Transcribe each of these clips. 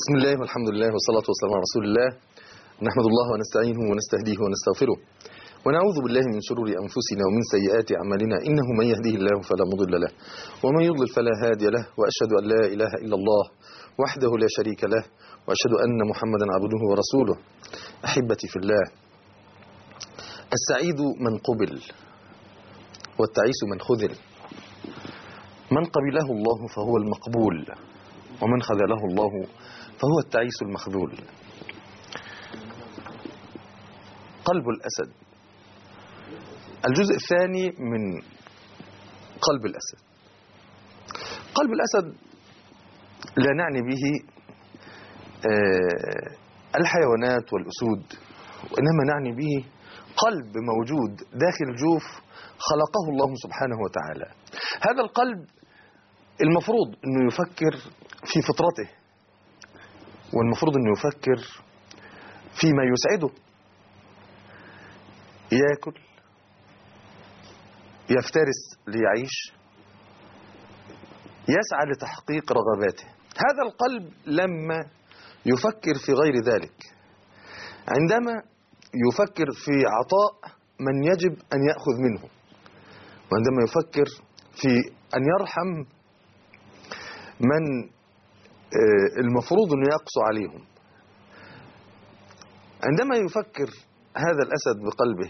بسم الله والحمد لله والصلاة والسلام على رسول الله نحمد الله ونستعينه ونستهديه ونستغفره ونعوذ بالله من شرور أنفسنا ومن سيئات أعمالنا إنه من يهديه الله فلا مضل له ومن يضلل فلا هادي له وأشهد أن لا إله إلا الله وحده لا شريك له وأشهد أن محمدا عبده ورسوله أحبتي في الله السعيد من قبل والتعيس من خذل من قبله الله فهو المقبول ومن خذله الله فهو التعيس المخذول قلب الأسد الجزء الثاني من قلب الأسد قلب الأسد لا نعني به الحيوانات والأسود وإنما نعني به قلب موجود داخل الجوف خلقه الله سبحانه وتعالى هذا القلب المفروض أنه يفكر في فطرته والمفروض أنه يفكر فيما يسعده ياكل يفترس ليعيش يسعى لتحقيق رغباته هذا القلب لما يفكر في غير ذلك عندما يفكر في عطاء من يجب أن يأخذ منه وعندما يفكر في أن يرحم من المفروض أنه يقسو عليهم عندما يفكر هذا الأسد بقلبه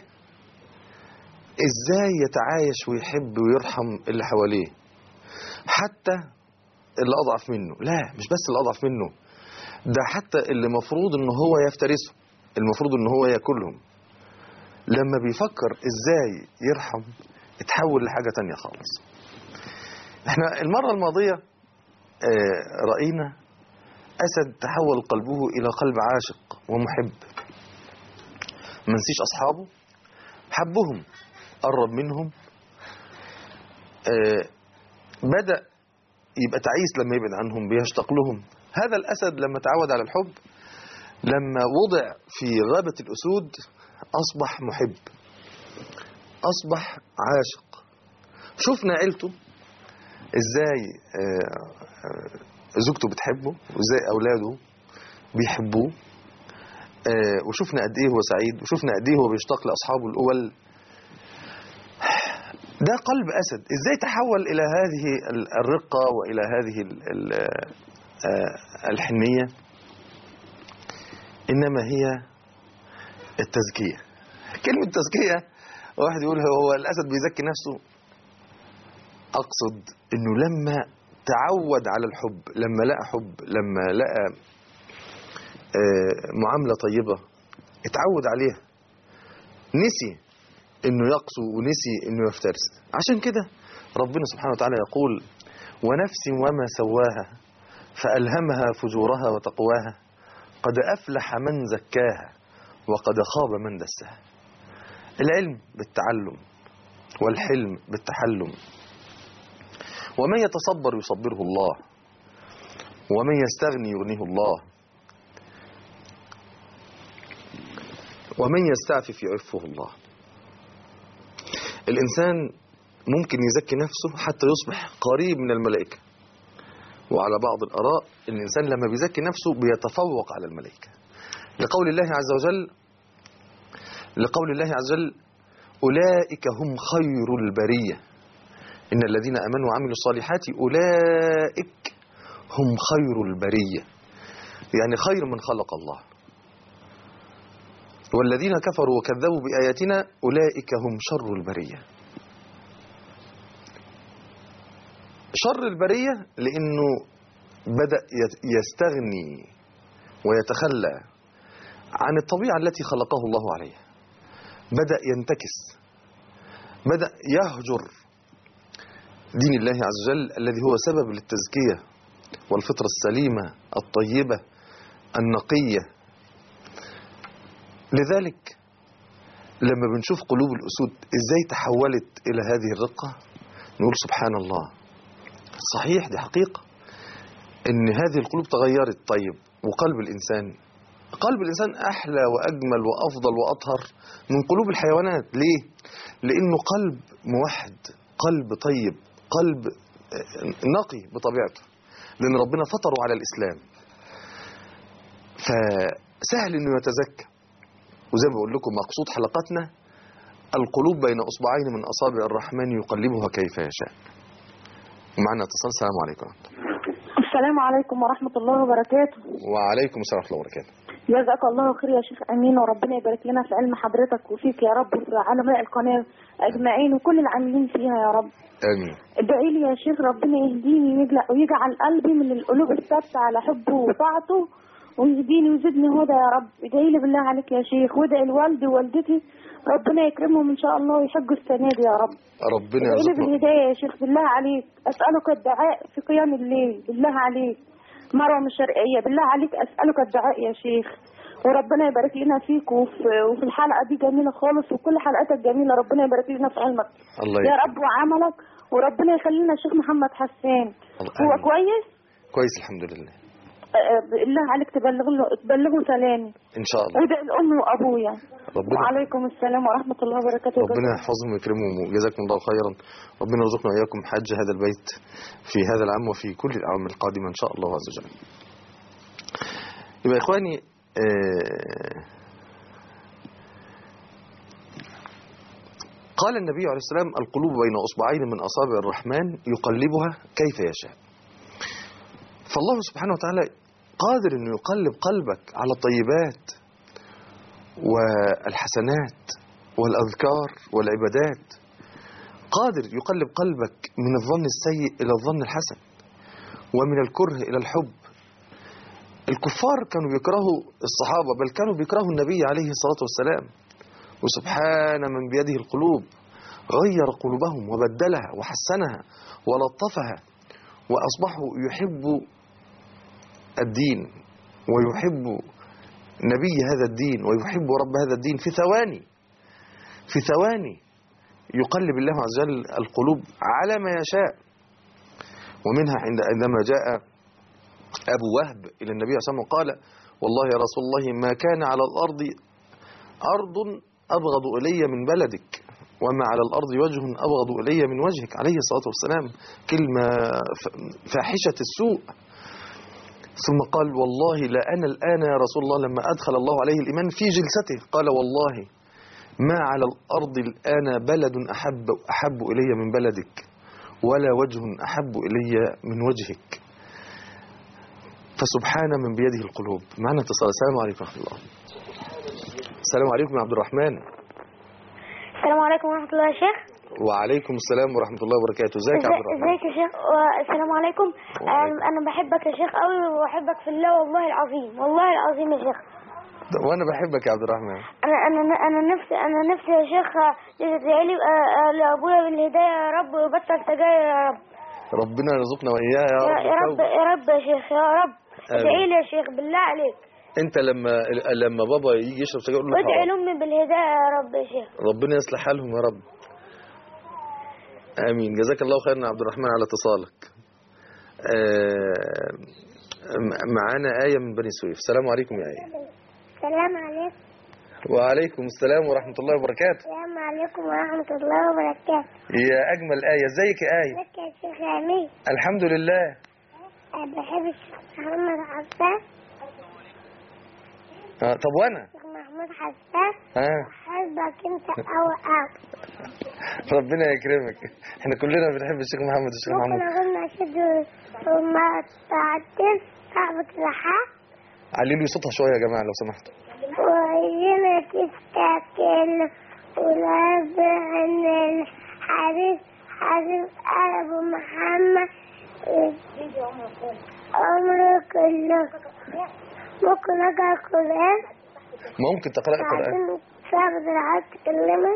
إزاي يتعايش ويحب ويرحم اللي حواليه حتى اللي أضعف منه لا مش بس اللي أضعف منه ده حتى اللي مفروض أنه هو يفترسه المفروض أنه هو يأكلهم لما بيفكر إزاي يرحم اتحول لحاجة تانية خالص احنا المرة الماضية رأينا أسد تحول قلبه إلى قلب عاشق ومحب ما نسيش أصحابه حبهم قرب منهم بدأ يبقى تعيس لما يبعد عنهم بيشتاق لهم هذا الأسد لما تعود على الحب لما وضع في غابة الأسود أصبح محب أصبح عاشق شفنا عيلته إزاي زوجته بتحبه وإزاي أولاده بيحبوه وشفنا قد إيه هو سعيد وشفنا قد إيه هو بيشتاق لأصحابه الأول ده قلب أسد إزاي تحول إلى هذه الرقة وإلى هذه الحنية إنما هي التزكية كلمة تزكية واحد يقول هو الأسد بيزكي نفسه أقصد إنه لما تعود على الحب لما لقى حب لما لقى معاملة طيبة اتعود عليها نسي انه يقسو ونسي انه يفترس عشان كده ربنا سبحانه وتعالى يقول ونفس وما سواها فألهمها فجورها وتقواها قد أفلح من زكاها وقد خاب من دساها العلم بالتعلم والحلم بالتحلم ومن يتصبر يصبره الله ومن يستغني يغنيه الله ومن يستعفف يعفه الله الإنسان ممكن يزكي نفسه حتى يصبح قريب من الملائكة وعلى بعض الآراء الإنسان لما بيزكي نفسه بيتفوق على الملائكة لقول الله عز وجل لقول الله عز وجل أولئك هم خير البرية إن الذين أمنوا وعملوا الصالحات أولئك هم خير البرية يعني خير من خلق الله والذين كفروا وكذبوا بآياتنا أولئك هم شر البرية شر البرية لأنه بدأ يستغني ويتخلى عن الطبيعة التي خلقه الله عليها بدأ ينتكس بدأ يهجر دين الله عز وجل الذي هو سبب للتزكية والفطرة السليمة الطيبة النقية لذلك لما بنشوف قلوب الأسود إزاي تحولت إلى هذه الرقة نقول سبحان الله صحيح دي حقيقة إن هذه القلوب تغيرت طيب وقلب الإنسان قلب الإنسان أحلى وأجمل وأفضل وأطهر من قلوب الحيوانات ليه؟ لأنه قلب موحد قلب طيب قلب نقي بطبيعته لأن ربنا فطره على الإسلام فسهل انه يتزكى وزي ما بقول لكم مقصود حلقتنا القلوب بين اصبعين من اصابع الرحمن يقلبها كيف يشاء ومعنا اتصال السلام عليكم السلام عليكم ورحمة الله وبركاته وعليكم السلام ورحمه الله وبركاته جزاك الله خير يا شيخ أمين وربنا يبارك لنا في علم حضرتك وفيك يا رب وفي علماء القناة أجمعين وكل العاملين فيها يا رب امين ادعي لي يا شيخ ربنا يهديني ويجل- ويجعل قلبي من القلوب الثابتة على حبه وطاعته ويهديني ويزيدني هدى يا رب ادعي لي بالله عليك يا شيخ وادعي لوالدي ووالدتي ربنا يكرمهم ان شاء الله ويحجوا السنة دي يا رب ربنا ادعي لي يرزقنا بالهداية يا شيخ بالله عليك أسألك الدعاء في قيام الليل بالله عليك مروة من الشرقية بالله عليك أسألك الدعاء يا شيخ وربنا يبارك لنا فيك وفي, وفي الحلقة دي جميلة خالص وكل حلقاتك جميلة ربنا يبارك لنا في علمك الله يا يكرمك رب وعملك وربنا يخلي لنا الشيخ محمد حسان الله- هو آمين. كويس كويس الحمد لله آه، بالله عليك تبلغ له تبلغه سلامي ان شاء الله وادعي لأمي وأبويا ربنا وعليكم السلام ورحمة الله وبركاته ربنا يحفظهم ويكرمهم وجزاكم الله خيرا ربنا يرزقنا واياكم حج هذا البيت في هذا العام وفي كل الاعوام القادمه ان شاء الله عز وجل. يبقى يا اخواني آه، قال النبي عليه السلام القلوب بين اصبعين من اصابع الرحمن يقلبها كيف يشاء. فالله سبحانه وتعالى قادر انه يقلب قلبك على الطيبات والحسنات والأذكار والعبادات قادر يقلب قلبك من الظن السيء إلى الظن الحسن ومن الكره إلى الحب الكفار كانوا بيكرهوا الصحابة بل كانوا بيكرهوا النبي عليه الصلاة والسلام وسبحان من بيده القلوب غير قلوبهم وبدلها وحسنها ولطفها وأصبحوا يحبوا الدين ويحب نبي هذا الدين ويحب رب هذا الدين في ثواني في ثواني يقلب الله عز وجل القلوب على ما يشاء ومنها عند عندما جاء أبو وهب إلى النبي صلى الله عليه وسلم وقال والله يا رسول الله ما كان على الأرض أرض أبغض إلي من بلدك وما على الأرض وجه أبغض إلي من وجهك عليه الصلاة والسلام كلمة ف- فاحشة السوء ثم قال والله لا أنا الآن يا رسول الله لما أدخل الله عليه الإيمان في جلسته قال والله ما على الأرض الآن بلد أحب, أحب إلي من بلدك ولا وجه أحب إلي من وجهك فسبحان من بيده القلوب معنا اتصال السلام عليكم ورحمة الله السلام عليكم يا عبد الرحمن السلام عليكم ورحمة الله يا شيخ وعليكم السلام ورحمة الله وبركاته ازيك يا عبد ازاي- الرحمن ازيك يا شيخ و- السلام عليكم وعليكم. انا بحبك يا شيخ قوي وبحبك في الله والله العظيم والله العظيم يا شيخ وانا بحبك يا عبد الرحمن انا انا انا نفسي انا نفسي يا شيخ تدعي لي آه، آه، لابويا بالهدايه يا رب ويبطل سجاير يا رب ربنا يرزقنا واياه يا يا رب يا رب التوبة. يا رب يا شيخ يا رب آمين. ادعي لي يا شيخ بالله عليك انت لما لما بابا يجي يشرب سجاير قول له وادعي حرام. لامي بالهدايه يا رب يا شيخ ربنا يصلح حالهم يا رب امين جزاك الله خيرا يا عبد الرحمن على اتصالك آه، م- معانا آية من بني سويف السلام عليكم يا آية السلام عليكم وعليكم السلام ورحمة الله وبركاته السلام عليكم ورحمه الله وبركاته يا أجمل آية ازيك يا آية ازيك يا شيخ امين الحمد لله أنا بحب الشيخ محمد حسان آه، طب وأنا الشيخ محمود حسان آه. بحبك انت قوي قوي ربنا يكرمك احنا كلنا بنحب الشيخ محمد الشيخ ممكن محمود اقول نشيد وما تعدل صعبة الحق علي لي صوتها شوية يا جماعة لو سمحتوا وهنا تستكل ولاب ان الحبيب حبيب ابو محمد عمره كله ممكن اقرا القران ممكن تقرأ القرآن بعدين صعبة الحق تكلمه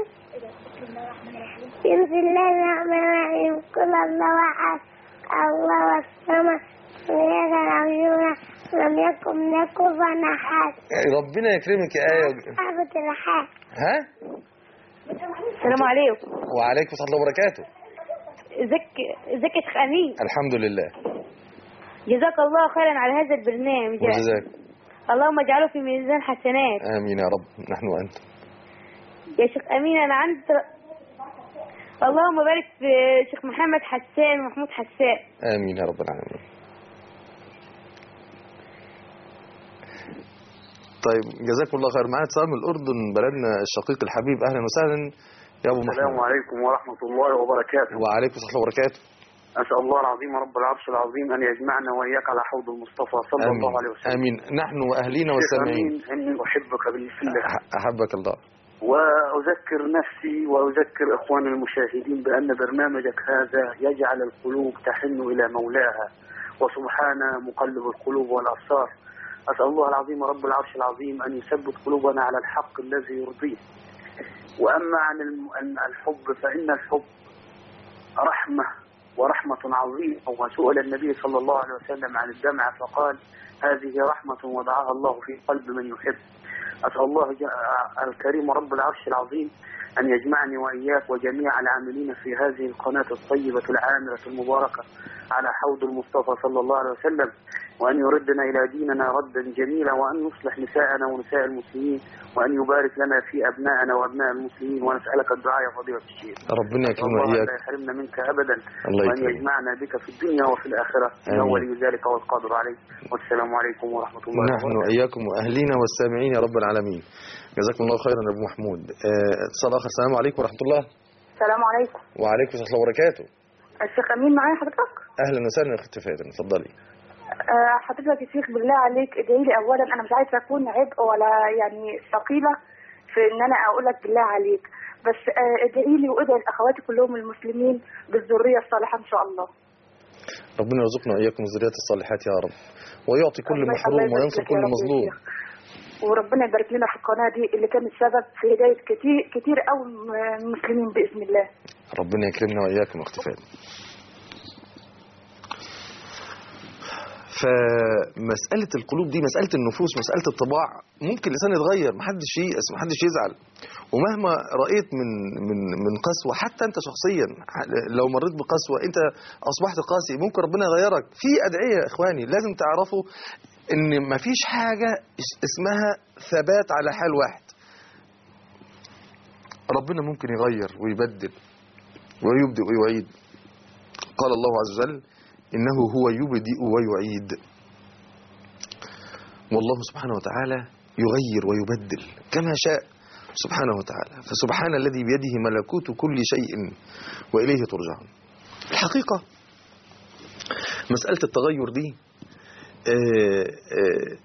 بسم الله الرحمن الرحيم قل الله احد الله الصمد لم يكن عيونا لم يكن له كفوا احد ربنا يكرمك يا آية صعبة الحق ها السلام عليكم وعليكم ورحمة الله وبركاته ازيك ازيك يا شيخ امين الحمد لله جزاك الله خيرا على هذا البرنامج وجزاك اللهم اجعله في ميزان حسنات آمين يا رب نحن وأنتم يا شيخ امين انا عندي اللهم بارك في شيخ محمد حسان ومحمود حسان آمين يا رب العالمين طيب جزاكم الله خير معانا اتصال من الاردن بلدنا الشقيق الحبيب اهلا وسهلا يا ابو السلام محمود عليكم ورحمة الله وبركاته وعليكم السلام وبركاته أسأل الله العظيم رب العرش العظيم أن يجمعنا وإياك على حوض المصطفى صلى الله عليه امين وسلم امين نحن واهلينا شيخ والسامعين أمين إني أحبك بالله أح- احبك الله وأذكر نفسي وأذكر إخواني المشاهدين بأن برنامجك هذا يجعل القلوب تحن إلى مولاها وسبحان مقلب القلوب والأبصار أسأل الله العظيم رب العرش العظيم أن يثبت قلوبنا على الحق الذي يرضيه وأما عن الم- عن الحب فإن الحب رحمة ورحمة عظيمة وسئل النبي صلى الله عليه وسلم عن الدمعة فقال هذه رحمة وضعها الله في قلب من يحب أسأل الله ج- الكريم رب العرش العظيم أن يجمعني وإياك وجميع العاملين في هذه القناة الطيبة العامرة المباركة على حوض المصطفى صلى الله عليه وسلم وأن يردنا إلى ديننا ردا جميلا وأن يصلح نساءنا ونساء المسلمين وأن يبارك لنا في أبنائنا وأبناء المسلمين ونسألك الدعاء يا فضيلة الشيخ ربنا يكرمنا الله واياك لا يحرمنا منك أبدا الله وأن يكرمك يجمعنا بك في الدنيا وفي الآخرة إنه آمين. ولي ذلك والقادر عليه والسلام عليكم ورحمة الله نحن وبركاته واياكم واهلينا والسامعين يا رب العالمين جزاكم الله خيرا يا ابو محمود آه، اتصال اخر السلام عليكم ورحمه الله السلام عليكم وعليكم السلام وبركاته الشيخ امين معايا حضرتك اهلا وسهلا يا اختي فاتن اتفضلي آه، حضرتك يا شيخ بالله عليك ادعي لي اولا انا مش عايزه اكون عبء ولا يعني ثقيله في ان انا اقول لك بالله عليك بس آه، ادعي لي وادعي لاخواتي كلهم المسلمين بالذريه الصالحه ان شاء الله ربنا يرزقنا واياكم الذريات الصالحات يا رب ويعطي كل الله- الله محروم يبارك وينصر لك يا كل رب يا مظلوم شيخ. وربنا يبارك لنا في القناه دي اللي كانت سبب في هدايه كتير كتير قوي من المسلمين باذن الله ربنا يكرمنا واياكم يا اختي فاتن فمسألة القلوب دي مسألة النفوس مسألة الطباع ممكن الإنسان يتغير محدش ييأس محدش يزعل ومهما رأيت من من من قسوة حتى أنت شخصيا لو مريت بقسوة أنت أصبحت قاسي ممكن ربنا يغيرك في أدعية يا إخواني لازم تعرفوا إن مفيش حاجة اس- اسمها ثبات على حال واحد ربنا ممكن يغير ويبدل ويبدئ ويعيد قال الله عز وجل إنه هو يبدئ ويعيد والله سبحانه وتعالى يغير ويبدل كما شاء سبحانه وتعالى فسبحان الذي بيده ملكوت كل شيء وإليه ترجعون الحقيقة مسألة التغير دي آه، آه،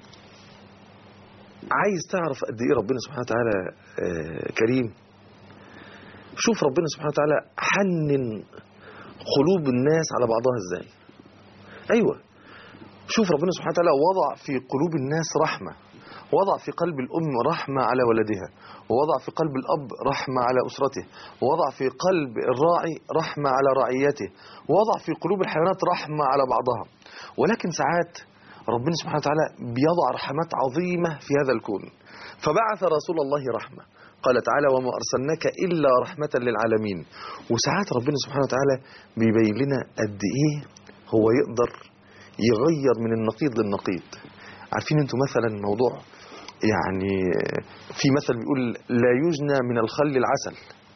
عايز تعرف قد ايه ربنا سبحانه وتعالى آه، كريم شوف ربنا سبحانه وتعالى حنن قلوب الناس على بعضها ازاي ايوه شوف ربنا سبحانه وتعالى وضع في قلوب الناس رحمه وضع في قلب الام رحمه على ولدها ووضع في قلب الاب رحمه على اسرته ووضع في قلب الراعي رحمه على رعيته ووضع في قلوب الحيوانات رحمه على بعضها ولكن ساعات ربنا سبحانه وتعالى بيضع رحمات عظيمه في هذا الكون فبعث رسول الله رحمه قال تعالى وما أرسلناك إلا رحمة للعالمين وساعات ربنا سبحانه وتعالى بيبين لنا قد إيه هو يقدر يغير من النقيض للنقيض عارفين انتوا مثلا موضوع يعني في مثل بيقول لا يجنى من الخل العسل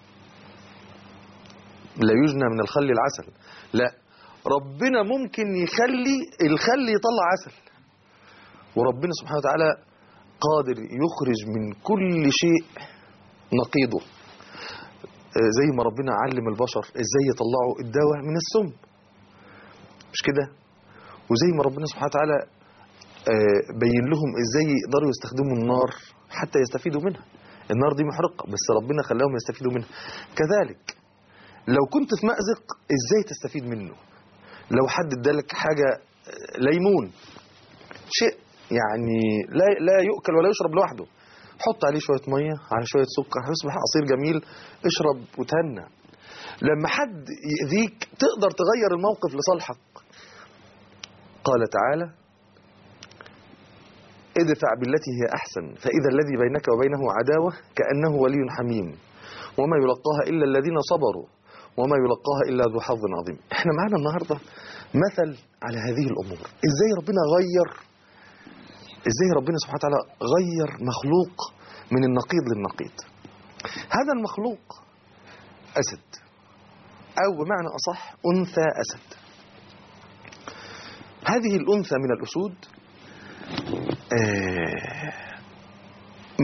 لا يجنى من الخل العسل لا ربنا ممكن يخلي الخل يطلع عسل وربنا سبحانه وتعالى قادر يخرج من كل شيء نقيضه آه، زي ما ربنا علم البشر ازاي يطلعوا الدواء من السم مش كده وزي ما ربنا سبحانه وتعالى آه، بين لهم ازاي يقدروا يستخدموا النار حتى يستفيدوا منها النار دي محرقة بس ربنا خلاهم يستفيدوا منها كذلك لو كنت في مأزق ازاي تستفيد منه لو حد ادالك حاجة آه، ليمون شيء يعني لا لا يؤكل ولا يشرب لوحده حط عليه شوية مية على شوية سكر هيصبح عصير جميل اشرب وتهنى لما حد يأذيك تقدر تغير الموقف لصالحك قال تعالى ادفع بالتي هي أحسن فإذا الذي بينك وبينه عداوة كأنه ولي حميم وما يلقاها إلا الذين صبروا وما يلقاها إلا ذو حظ عظيم احنا معانا النهاردة مثل على هذه الأمور ازاي ربنا غير ازاي ربنا سبحانه وتعالى غير مخلوق من النقيض للنقيض هذا المخلوق أسد أو بمعنى أصح أنثى أسد هذه الأنثى من الأسود آه،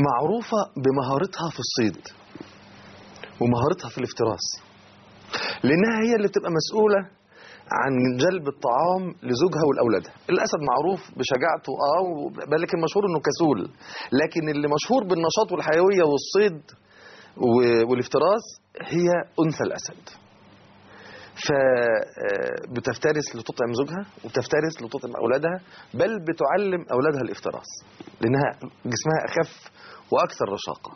معروفة بمهارتها في الصيد ومهارتها في الافتراس لأنها هي اللي بتبقى مسؤولة عن جلب الطعام لزوجها ولأولادها الأسد معروف بشجاعته اه بل لكن مشهور انه كسول لكن اللي مشهور بالنشاط والحيوية والصيد و- والافتراس هي أنثى الأسد فبتفترس لتطعم زوجها وبتفترس لتطعم أولادها بل بتعلم أولادها الافتراس لأنها جسمها أخف وأكثر رشاقة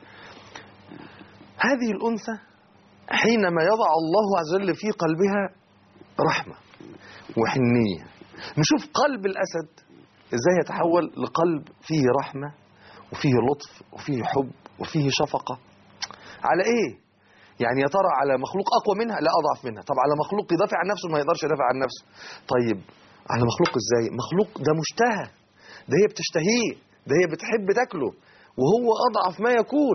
هذه الأنثى حينما يضع الله عز وجل في قلبها رحمة وحنية نشوف قلب الأسد إزاي يتحول لقلب فيه رحمة وفيه لطف وفيه حب وفيه شفقة على إيه؟ يعني يا ترى على مخلوق أقوى منها لا أضعف منها طب على مخلوق يدافع عن نفسه ما يقدرش يدافع عن نفسه طيب على مخلوق إزاي مخلوق ده مشتهى ده هي بتشتهيه ده هي بتحب تاكله وهو أضعف ما يكون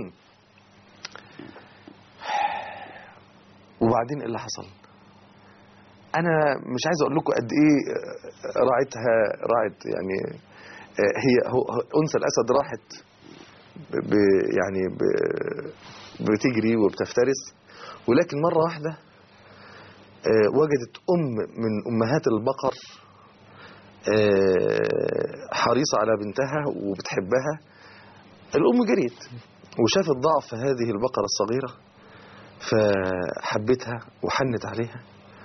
وبعدين ايه اللي حصل انا مش عايز اقول لكم قد ايه راعتها راعت يعني هي هو هو- انثى الاسد راحت ب ب- يعني ب بتجري وبتفترس ولكن مره واحده آه، وجدت ام من امهات البقر آه، حريصه على بنتها وبتحبها الام جريت وشافت ضعف هذه البقره الصغيره فحبتها وحنت عليها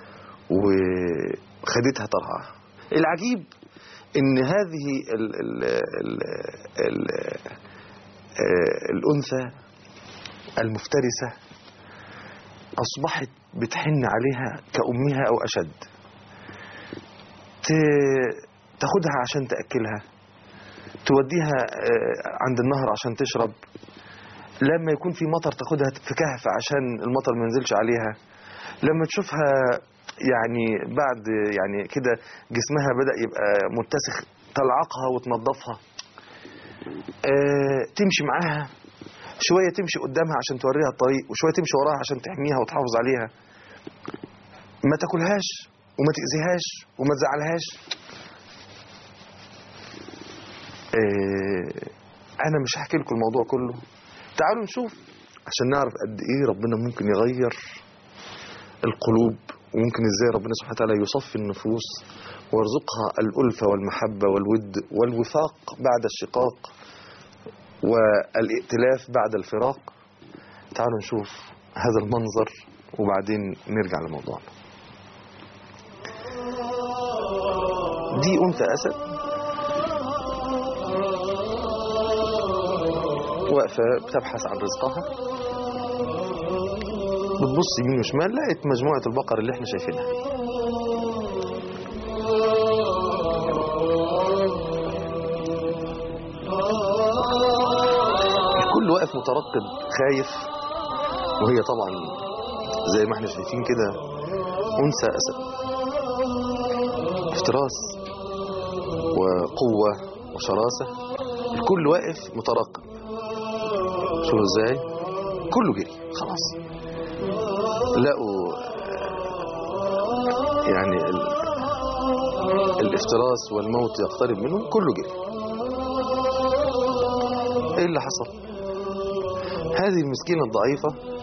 وخدتها ترعاها العجيب ان هذه ال ال ال ال آه، الانثى المفترسه اصبحت بتحن عليها كامها او اشد ت- تاخدها عشان تاكلها توديها آه، عند النهر عشان تشرب لما يكون في مطر تاخدها في كهف عشان المطر ما ينزلش عليها لما تشوفها يعني بعد يعني كده جسمها بدأ يبقى متسخ تلعقها وتنظفها آه تمشي معاها شوية تمشي قدامها عشان توريها الطريق وشوية تمشي وراها عشان تحميها وتحافظ عليها ما تاكلهاش وما تأذيهاش وما تزعلهاش آه انا مش هحكي لكم الموضوع كله تعالوا نشوف عشان نعرف قد ايه ربنا ممكن يغير القلوب وممكن ازاي ربنا سبحانه وتعالى يصفي النفوس ويرزقها الألفة والمحبة والود والوثاق بعد الشقاق والائتلاف بعد الفراق تعالوا نشوف هذا المنظر وبعدين نرجع لموضوعنا دي أنثى أسد واقفة بتبحث عن رزقها بتبص يمين وشمال لقيت مجموعة البقر اللي احنا شايفينها الكل واقف مترقب خايف وهي طبعا زي ما احنا شايفين كده أنثى أسد افتراس وقوة وشراسة الكل واقف مترقب شوفوا ازاي كله جري خلاص لقوا يعني ال... الافتراس والموت يقترب منهم كله جري ايه اللي حصل هذه المسكينة الضعيفة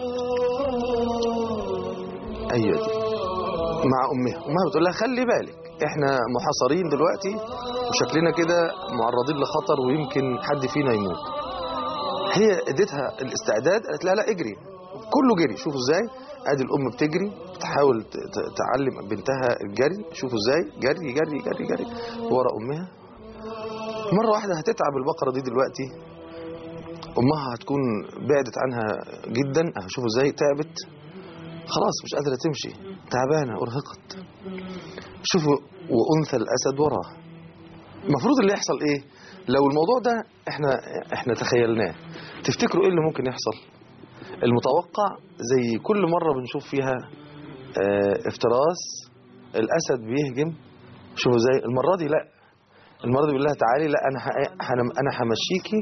ايوه دي مع امها امها بتقول لها خلي بالك احنا محاصرين دلوقتي وشكلنا كده معرضين لخطر ويمكن حد فينا يموت هي اديتها الاستعداد قالت لها لا اجري كله جري شوفوا ازاي ادي الام بتجري بتحاول ت- ت- تعلم بنتها الجري شوفوا ازاي جري جري جري جري ورا امها مره واحده هتتعب البقره دي دلوقتي امها هتكون بعدت عنها جدا اهو شوفوا ازاي تعبت خلاص مش قادره تمشي تعبانه ارهقت شوفوا وانثى الاسد وراها المفروض اللي يحصل ايه لو الموضوع ده احنا احنا تخيلناه تفتكروا ايه اللي ممكن يحصل المتوقع زي كل مرة بنشوف فيها اه افتراس الاسد بيهجم شوفوا ازاي المرة دي لا المرة دي بيقول لها تعالي لا انا ه- هن- انا همشيكي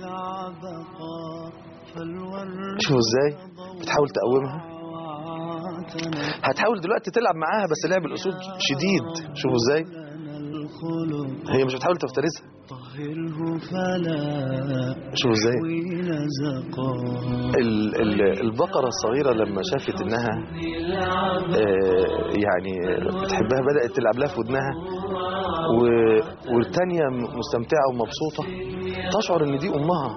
شوفوا ازاي بتحاول تقومها هتحاول دلوقتي تلعب معاها بس لعب الاسود شديد شوفوا ازاي الخلق هي مش بتحاول تفترسها طهره فلا شوف ازاي يحوي نزقا ال- ال- البقرة الصغيرة لما شافت انها آه، يعني بتحبها بدأت تلعب لها في ودنها و- والتانية م- مستمتعة ومبسوطة تشعر ان دي امها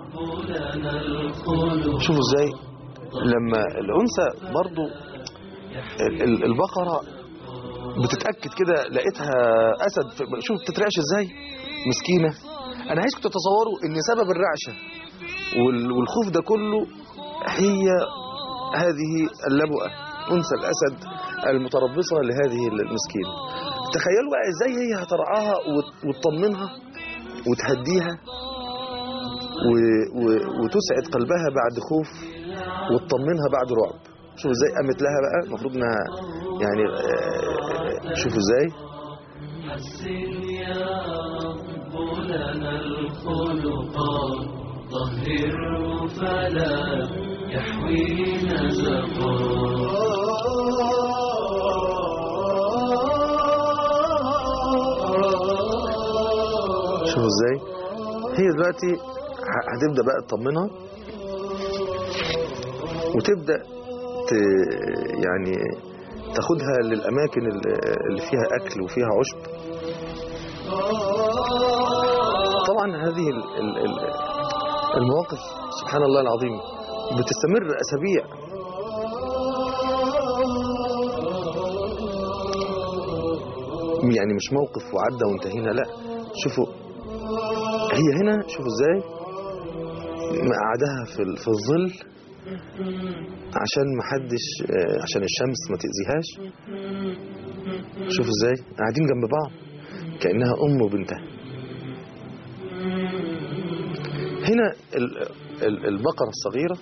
شوفوا ازاي لما الانثى برضو ال- ال- البقرة بتتأكد كده لقيتها اسد في- شوف بتترعش ازاي مسكينة انا عايزكم تتصوروا ان سبب الرعشة وال- والخوف ده كله هي هذه اللبؤة أنثى الأسد المتربصة لهذه المسكينة تخيلوا بقى ازاي هي هترعاها وت- وتطمنها وتهديها و... و... وتسعد قلبها بعد خوف وتطمنها بعد رعب شوفوا ازاي قامت لها بقى المفروض انها يعني آه، شوفوا ازاي طهره فلا يحوي نزقا شوفوا ازاي هي دلوقتي ه- هتبدا بقى تطمنها وتبدا ت... يعني تاخدها للاماكن اللي اللي فيها اكل وفيها عشب طبعا هذه ال... ال... ال... المواقف سبحان الله العظيم بتستمر اسابيع يعني مش موقف وعدى وانتهينا لا شوفوا هي هنا شوفوا ازاي مقعدها في ال- في الظل عشان ما حدش آه، عشان الشمس ما تأذيهاش شوفوا ازاي قاعدين جنب بعض كأنها أم وبنتها هنا ال- ال- البقرة الصغيرة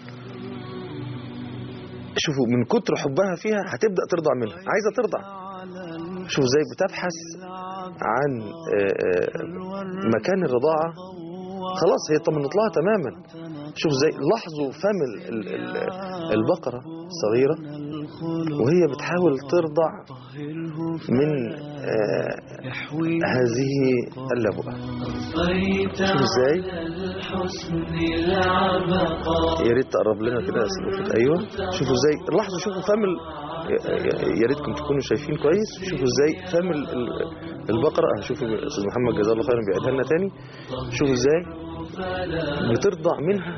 شوفوا من كتر حبها فيها هتبدأ ترضع منها عايزة ترضع شوفوا ازاي بتبحث عن آه، آه، مكان الرضاعة خلاص هي طمنت لها تماما شوف ازاي لاحظوا فم ال- ال- ال- البقرة الصغيرة وهي بتحاول ترضع من آه، يحوي هذه اللبؤة بيت شوف ازاي الحسن العبقى يا ريت تقرب لنا كده يا أستاذ وفد. ايوه شوفوا ازاي لاحظوا شوفوا فم ال... يا- يا ريتكم تكونوا شايفين كويس شوفوا ازاي فم ال- ال- البقره اهو شوفوا الاستاذ محمد جزاه الله خيرا بيعيدها لنا تاني شوفوا ازاي بترضع منها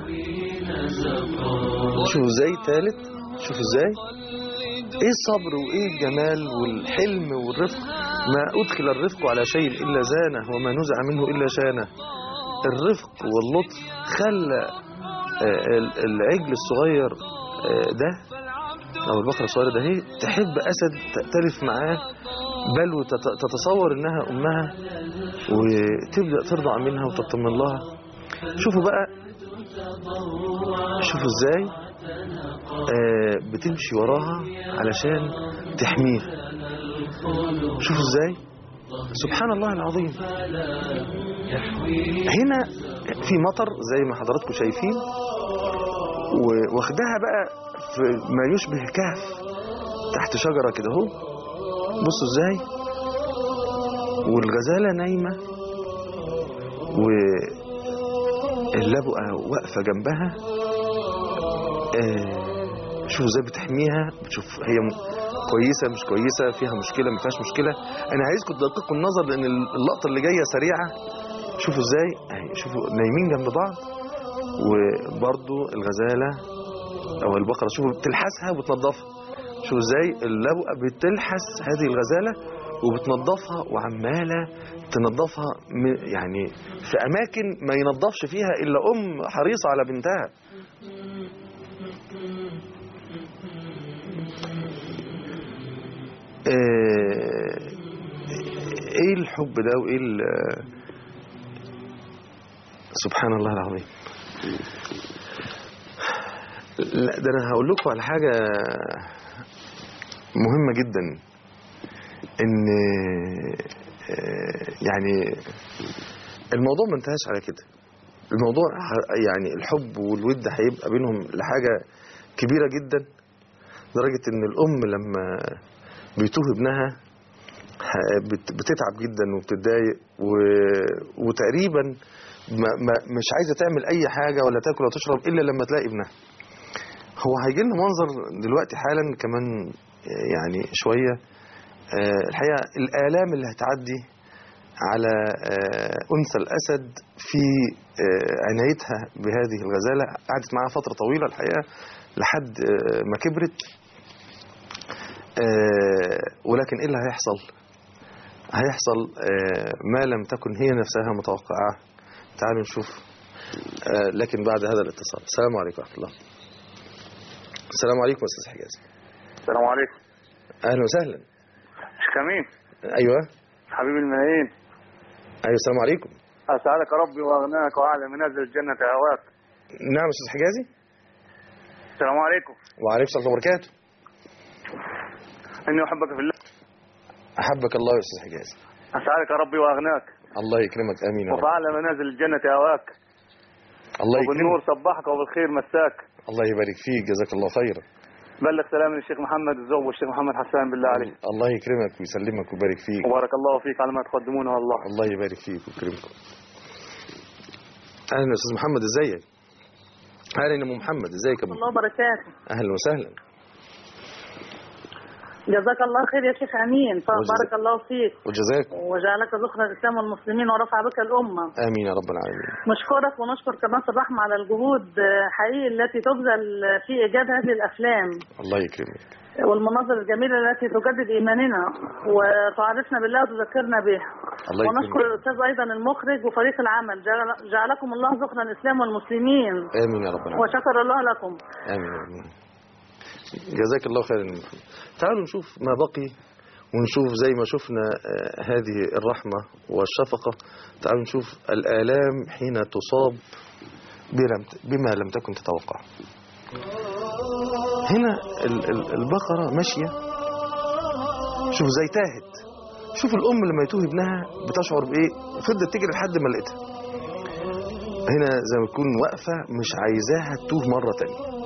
شوفوا ازاي تالت شوفوا ازاي ايه الصبر وايه الجمال والحلم والرفق ما ادخل الرفق على شيء الا زانه وما نزع منه الا شانه الرفق واللطف خلى آه، ال- العجل الصغير آه، ده او البقره الصغيره ده هي تحب اسد تأتلف معاه بل وتتصور انها امها وتبدا ترضع منها وتطمن لها شوفوا بقى شوفوا ازاي آه، بتمشي وراها علشان تحميها شوفوا ازاي سبحان الله العظيم هنا في مطر زي ما حضراتكم شايفين و- واخدها بقى في ما يشبه كهف تحت شجرة كده اهو بصوا ازاي والغزالة نايمة واللبؤة واقفة جنبها آه، شوفوا ازاي بتحميها بتشوف هي م- كويسة مش كويسة فيها مشكلة ما فيهاش مشكلة انا عايزكم تدققوا النظر لان اللقطة اللي جاية سريعة شوفوا ازاي اهي شوفوا نايمين جنب بعض وبرضو الغزالة او البقرة شوفوا بتلحسها وبتنظفها شوفوا ازاي اللبؤة بتلحس هذه الغزالة وبتنظفها وعمالة تنظفها م- يعني في اماكن ما ينظفش فيها الا ام حريصة على بنتها آه، ايه الحب ده وايه ال- سبحان الله العظيم لا ده انا هقول لكم على حاجه مهمه جدا ان آه، يعني الموضوع ما انتهاش على كده الموضوع ه- يعني الحب والود هيبقى بينهم لحاجه كبيره جدا لدرجه ان الام لما بيتوه ابنها ه- بت- بتتعب جدا وبتتضايق و- وتقريبا ما ما مش عايزه تعمل اي حاجه ولا تاكل ولا تشرب الا لما تلاقي ابنها هو هيجي لنا منظر دلوقتي حالا كمان آه، يعني شويه آه، الحقيقه الالام اللي هتعدي على آه، انثى الاسد في آه، عنايتها بهذه الغزاله قعدت معاها فتره طويله الحقيقه لحد آه، ما كبرت آه، ولكن ايه اللي هيحصل هيحصل آه، ما لم تكن هي نفسها متوقعه تعالوا نشوف آه، لكن بعد هذا الاتصال السلام عليكم ورحمه الله السلام عليكم استاذ حجاز السلام عليكم اهلا وسهلا شيخ امين ايوه حبيبي الملايين ايوه السلام عليكم اسالك ربي واغناك واعلى منازل الجنه هواك نعم استاذ حجازي السلام عليكم وعليكم السلام ورحمه الله وبركاته اني احبك في الله احبك الله يا استاذ حجازي اسالك ربي واغناك الله يكرمك امين يا وفي رب اعلى منازل الجنه هواك الله وبالنور يكرمك صبحك وبالخير مساك الله يبارك فيك جزاك الله خيرا بلغ سلام للشيخ محمد الزوب والشيخ محمد حسان بالله عليك الله يكرمك ويسلمك ويبارك فيك وبارك الله فيك على ما تقدمونه والله الله يبارك فيك ويكرمكم اهلا يا استاذ محمد ازيك اهلا يا ام محمد ازيك يا ابو الله وبركاته اهلا وسهلا جزاك الله خير يا شيخ امين بارك الله فيك وجزاك وجعلك ذخر الاسلام والمسلمين ورفع بك الامه امين يا رب العالمين نشكرك ونشكر قناه الرحمه على الجهود آه، حقيقي التي تبذل في ايجاد هذه الافلام الله يكرمك والمناظر الجميله التي تجدد ايماننا وتعرفنا بالله وتذكرنا به الله ونشكر يكرمك الاستاذ ايضا المخرج وفريق العمل جعل- جعلكم الله ذخر الاسلام والمسلمين امين يا رب العالمين وشكر الله لكم امين امين جزاك الله خيرا يا محمد. تعالوا نشوف ما بقي ونشوف زي ما شفنا آه، هذه الرحمة والشفقة تعالوا نشوف الآلام حين تصاب بلم بما لم تكن تتوقع هنا ال- ال- البقرة ماشية شوف زي تاهت شوف الأم لما يتوه ابنها بتشعر بإيه فضلت تجري لحد ما لقيتها هنا زي ما تكون واقفة مش عايزاها تتوه مرة تانية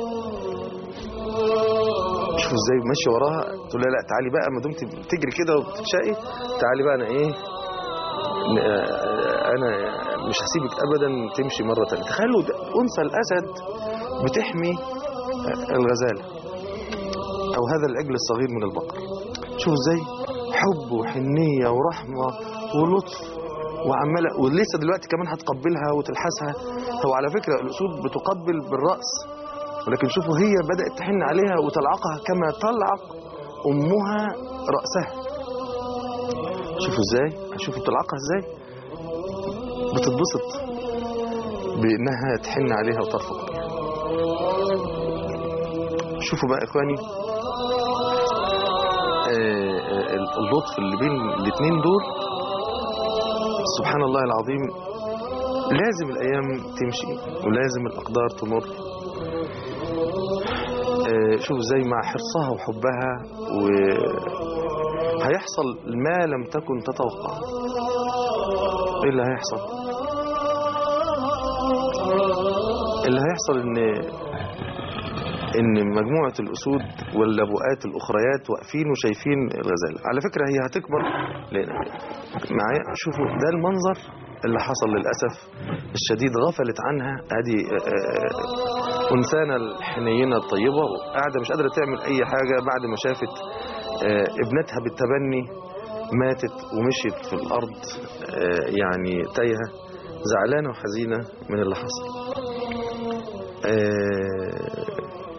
شوف ازاي ماشي وراها تقول لها لا تعالي بقى ما دمت بتجري كده وبتتشقي تعالي بقى انا ايه ن- آه، انا مش هسيبك ابدا تمشي مره تانية تخيلوا ده انثى الاسد بتحمي آه، الغزاله او هذا العجل الصغير من البقر شوف ازاي حب وحنيه ورحمه ولطف وعماله ولسه دلوقتي كمان هتقبلها وتلحسها هو على فكره الاسود بتقبل بالراس ولكن شوفوا هي بدأت تحن عليها وتلعقها كما تلعق أمها رأسها شوفوا ازاي شوفوا بتلعقها ازاي بتتبسط بأنها تحن عليها وترفق بيها شوفوا بقى إخواني آه، آه، اللطف اللي بين الاثنين دول سبحان الله العظيم لازم الأيام تمشي ولازم الأقدار تمر آه، شوف زي مع حرصها وحبها و هيحصل ما لم تكن تتوقع ايه اللي هيحصل اللي هيحصل ان ان مجموعة الاسود واللبؤات الاخريات واقفين وشايفين الغزالة على فكرة هي هتكبر لان معايا شوفوا ده المنظر اللي حصل للأسف الشديد غفلت عنها هذه آه، آه، أنثانا الحنينة الطيبة قاعدة مش قادرة تعمل أي حاجة بعد ما شافت آه، ابنتها بالتبني ماتت ومشيت في الأرض آه، يعني تايهة زعلانة وحزينة من اللي حصل آه،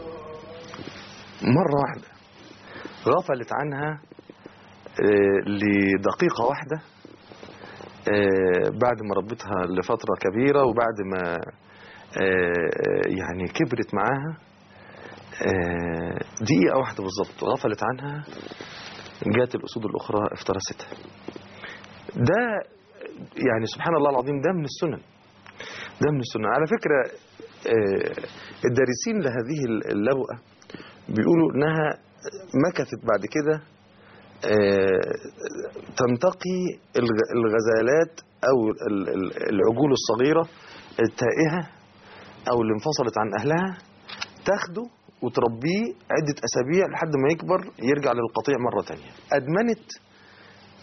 مرة واحدة غفلت عنها آه، لدقيقة واحدة آه، بعد ما ربتها لفترة كبيرة وبعد ما آه، يعني كبرت معاها آه، دقيقة واحدة بالظبط غفلت عنها جات الأسود الأخرى افترستها ده يعني سبحان الله العظيم ده من السنن ده من السنن على فكرة آه، الدارسين لهذه اللبؤة بيقولوا انها مكثت بعد كده آه، تنتقي الغ- الغزالات او ال- ال- العجول الصغيرة التائهة او اللي انفصلت عن اهلها تاخده وتربيه عدة اسابيع لحد ما يكبر يرجع للقطيع مرة تانية ادمنت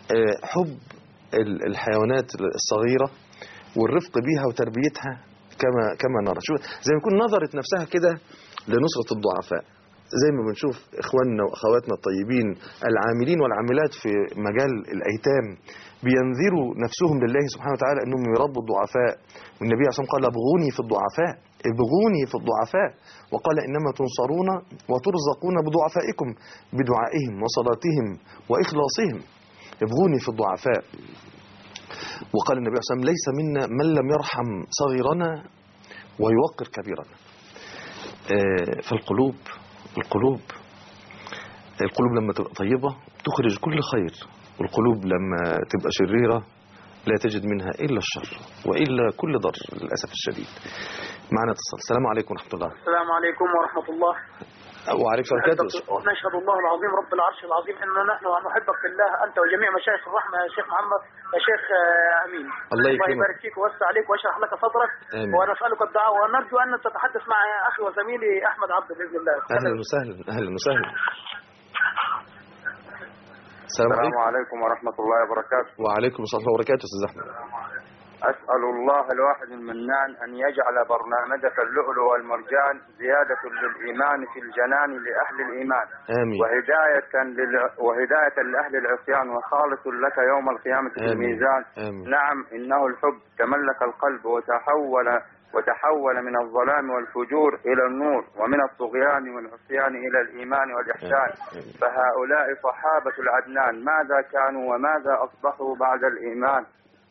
آه، حب ال- الحيوانات الصغيرة والرفق بيها وتربيتها كما كما نرى شو زي ما يكون نظرت نفسها كده لنصرة الضعفاء زي ما بنشوف اخواننا واخواتنا الطيبين العاملين والعاملات في مجال الايتام بينذروا نفسهم لله سبحانه وتعالى انهم يربوا الضعفاء والنبي عليه الصلاه والسلام قال ابغوني في الضعفاء ابغوني في الضعفاء وقال انما تنصرون وترزقون بضعفائكم بدعائهم وصلاتهم واخلاصهم ابغوني في الضعفاء وقال النبي عليه الصلاه والسلام ليس منا من لم يرحم صغيرنا ويوقر كبيرنا آه، فالقلوب القلوب القلوب لما تبقى طيبة تخرج كل خير والقلوب لما تبقى شريرة لا تجد منها إلا الشر وإلا كل ضر للأسف الشديد معنا اتصال السلام عليكم ورحمة الله السلام عليكم ورحمة الله وعليكم السلام ورحمة الله نشهد الله العظيم رب العرش العظيم اننا نحن نحبك في الله انت وجميع مشايخ الرحمه يا شيخ محمد يا شيخ آه، امين الله يكرمك. يبارك فيك ويوسع عليك ويشرح لك صدرك آمين. ونسالك الدعاء ونرجو ان تتحدث مع اخي وزميلي احمد عبد باذن الله أهلا وسهلا أهلا وسهلا السلام السلام عليكم عليكم ورحمة الله وبركاته وعليكم السلام ورحمة الله وبركاته أستاذ أحمد أسأل الله الواحد المنان أن يجعل برنامجك اللؤلؤ والمرجان زيادة للإيمان في الجنان لأهل الإيمان آمين وهداية لل... وهداية لأهل العصيان وخالص لك يوم القيامة في آمين. الميزان آمين نعم إنه الحب تملك القلب وتحول وتحول من الظلام والفجور إلى النور ومن الطغيان والعصيان إلى الإيمان والإحسان آمين. فهؤلاء صحابة العدنان ماذا كانوا وماذا أصبحوا بعد الإيمان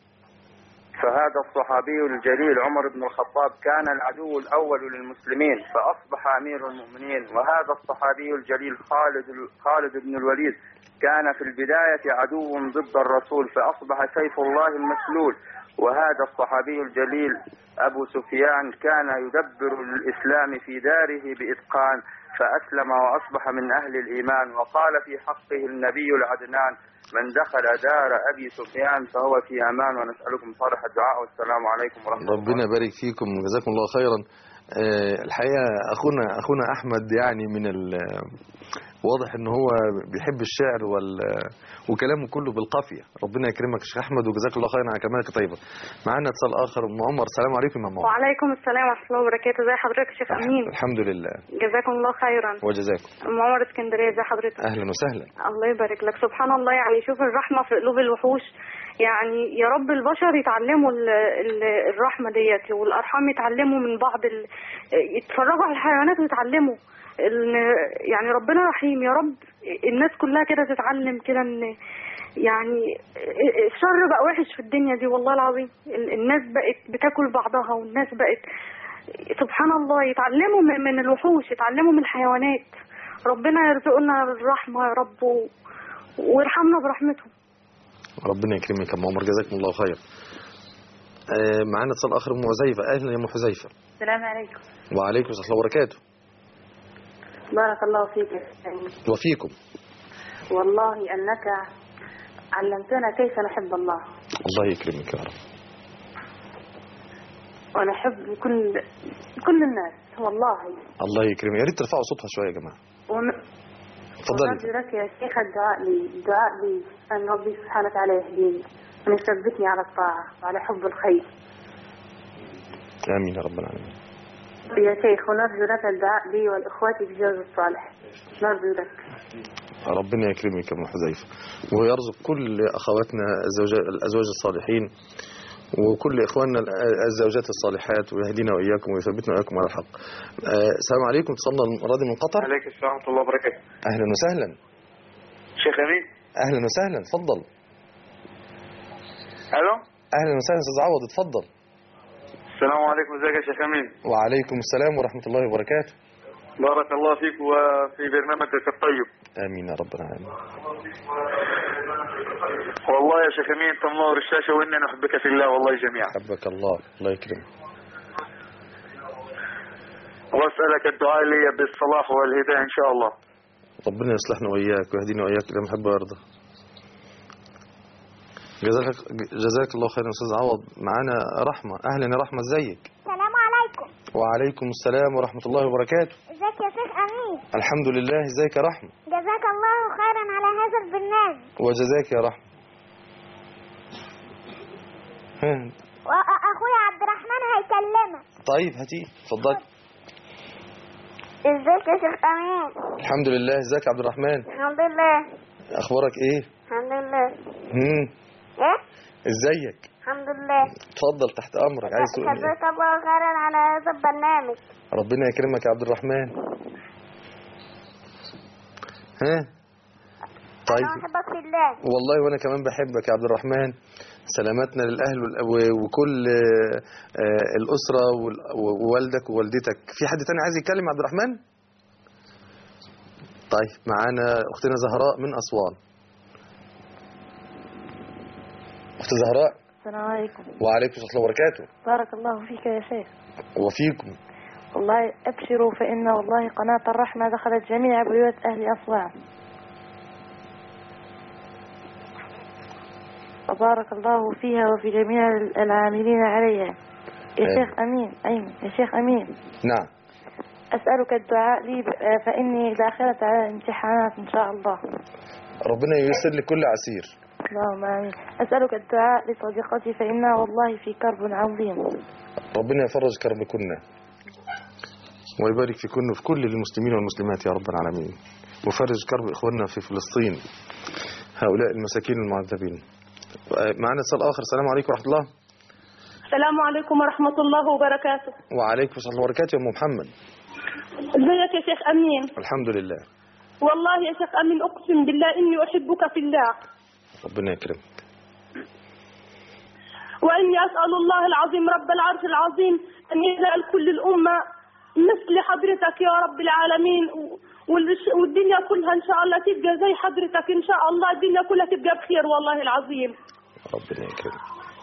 فهذا الصحابي الجليل عمر بن الخطاب كان العدو الأول للمسلمين فأصبح أمير المؤمنين وهذا الصحابي الجليل خالد خالد بن الوليد كان في البداية عدو ضد الرسول فأصبح سيف الله المسلول وهذا الصحابي الجليل أبو سفيان كان يدبر الإسلام في داره بإتقان فأسلم وأصبح من أهل الإيمان وقال في حقه النبي العدنان من دخل دار أبي سفيان فهو في أمان ونسألكم صالح الدعاء والسلام عليكم ورحمة الله ربنا يبارك فيكم وجزاكم الله خيرا آه، الحقيقة أخونا أخونا أحمد يعني من ال واضح ان هو بيحب الشعر وال وكلامه كله بالقافيه ربنا يكرمك يا شيخ احمد وجزاك الله خيرا على كلامك طيبه معانا اتصال اخر ام عمر السلام عليكم يا ام عمر وعليكم السلام ورحمة الله وبركاته ازي حضرتك يا شيخ أمين الحمد لله جزاكم الله خيرا وجزاكم أم عمر اسكندرية ازي حضرتك اهلا وسهلا الله يبارك لك سبحان الله يعني شوف الرحمة في قلوب الوحوش يعني يا رب البشر يتعلموا ال ال الرحمة ديت والأرحام يتعلموا من بعض ال يتفرجوا على الحيوانات ويتعلموا إن يعني ربنا رحيم يا رب الناس كلها كده تتعلم كده ان يعني الشر بقى وحش في الدنيا دي والله العظيم ال- الناس بقت بتاكل بعضها والناس بقت سبحان الله يتعلموا من من الوحوش يتعلموا من الحيوانات ربنا يرزقنا الرحمة يا رب و- ويرحمنا برحمته ربنا يكرمك يا ام عمر جزاكم الله خير آه، معانا اتصال اخر ام حذيفه اهلا يا ام حذيفه السلام عليكم وعليكم السلام ورحمه الله وبركاته بارك الله فيك يا سيدي. وفيكم والله أنك علمتنا كيف نحب الله الله يكرمك يا رب ونحب كل كل الناس والله الله يكرمك يا ريت ترفعوا صوتها شويه يا جماعه ون... اتفضلي ونرجو لك يا شيخ الدعاء لي الدعاء لي أن ربي سبحانه وتعالى يهديني وأن يثبتني على الطاعة وعلى حب الخير امين يا رب العالمين يا شيخ ونرجو لك الدعاء لي والإخوات بجوز الصالح نرجو لك ربنا يكرمك يا ام حذيفه ويرزق كل اخواتنا الزوجات الازواج الصالحين وكل اخواننا الزوجات الصالحات ويهدينا واياكم ويثبتنا واياكم على الحق. آه، السلام عليكم اتصلنا المره من قطر عليكم السلام ورحمة الله وبركاته اهلا وسهلا شيخ أمين اهلا وسهلا اتفضل ألو اهلا وسهلا استاذ عوض اتفضل السلام عليكم ازيك يا شيخ أمين وعليكم السلام ورحمه الله وبركاته بارك الله فيك وفي برنامجك الطيب امين يا رب العالمين والله يا شيخ أمين أنت منور الشاشة وإني نحبك في الله والله جميعا حبك الله الله يكرمك وأسألك الدعاء لي بالصلاح والهداية إن شاء الله ربنا يصلحنا واياك ويهدينا واياك لما يحب ويرضى جزاك جزاك الله خيرا يا استاذ عوض معانا رحمه اهلا يا رحمه ازيك السلام عليكم وعليكم السلام ورحمه الله وبركاته ازيك يا شيخ أمين الحمد لله ازيك يا رحمه جزاك الله خيرا على هذا البرنامج وجزاك يا رحمه ها. واخويا عبد الرحمن هيكلمك طيب هاتي اتفضلي ازيك يا شيخ امين الحمد لله ازيك يا عبد الرحمن الحمد لله اخبارك ايه الحمد لله امم ايه ازيك الحمد لله اتفضل تحت امرك عايز تقول ايه جزاك الله خيرا على هذا البرنامج ربنا يكرمك يا عبد الرحمن ها طيب انا بحبك في الله والله وانا كمان بحبك يا عبد الرحمن سلامتنا للاهل والأ- و- وكل آه، آه، الاسره وال- ووالدك ووالدتك في حد تاني عايز يتكلم يا عبد الرحمن طيب معانا اختنا زهراء من اسوان اخت زهراء السلام عليكم وعليكم السلام وبركاته بارك الله فيك يا شيخ وفيكم والله أبشروا فإن والله قناة الرحمة دخلت جميع بيوت أهل أسوان وبارك الله فيها وفي جميع العاملين عليها يا آمين. شيخ أمين أيمن يا شيخ أمين نعم أسألك الدعاء لي ب- فإني داخلة على امتحانات إن شاء الله ربنا ييسر لك كل عسير اللهم آمين أسألك الدعاء لصديقتي فإنها والله في كرب عظيم ربنا يفرج كربكن ويبارك في كن في كل المسلمين والمسلمات يا رب العالمين وفرج كرب إخواننا في فلسطين هؤلاء المساكين المعذبين معنا اتصال آخر السلام عليكم ورحمة الله السلام عليكم ورحمة الله وبركاته وعليكم السلام وبركاته يا أم محمد ازيك يا شيخ أمين الحمد لله والله يا شيخ أمين أقسم بالله إني أحبك في الله ربنا يكرمك وإني أسأل الله العظيم رب العرش العظيم أن يجعل كل الأمة مثل حضرتك يا رب العالمين و- والش- والدنيا كلها إن شاء الله تبقى زي حضرتك إن شاء الله الدنيا كلها تبقى بخير والله العظيم ربنا يكرمك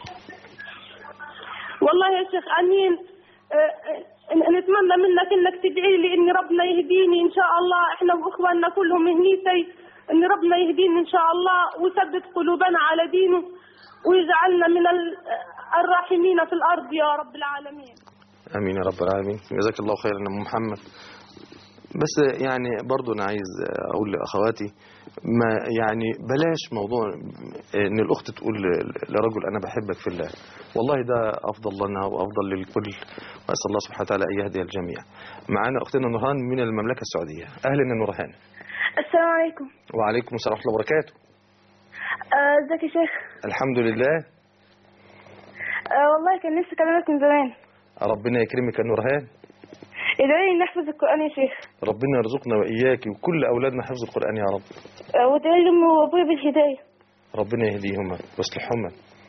والله يا شيخ أمين آه، آه، نتمنى منك انك تدعي لي ان ربنا يهديني ان شاء الله احنا واخواننا كلهم هنيتي ان ربنا يهديني ان شاء الله ويثبت قلوبنا على دينه ويجعلنا من ال- الراحمين في الارض يا رب العالمين امين يا رب العالمين جزاك الله خيرا يا ام محمد بس يعني برضو انا عايز اقول لاخواتي ما يعني بلاش موضوع ان الاخت تقول لرجل انا بحبك في الله والله ده افضل لنا وافضل للكل واسال الله سبحانه وتعالى ان يهدي الجميع معانا اختنا نورهان من المملكه السعوديه اهلا يا نورهان السلام عليكم وعليكم السلام ورحمه الله وبركاته آه، ازيك يا شيخ الحمد لله آه، والله كان نفسي اكلمك من زمان ربنا يكرمك يا نورهان ادعي لي نحفظ القران يا شيخ ربنا يرزقنا واياك وكل اولادنا حفظ القران يا رب آه، وادعي لي امي وابويا بالهدايه ربنا يهديهما ويصلحهما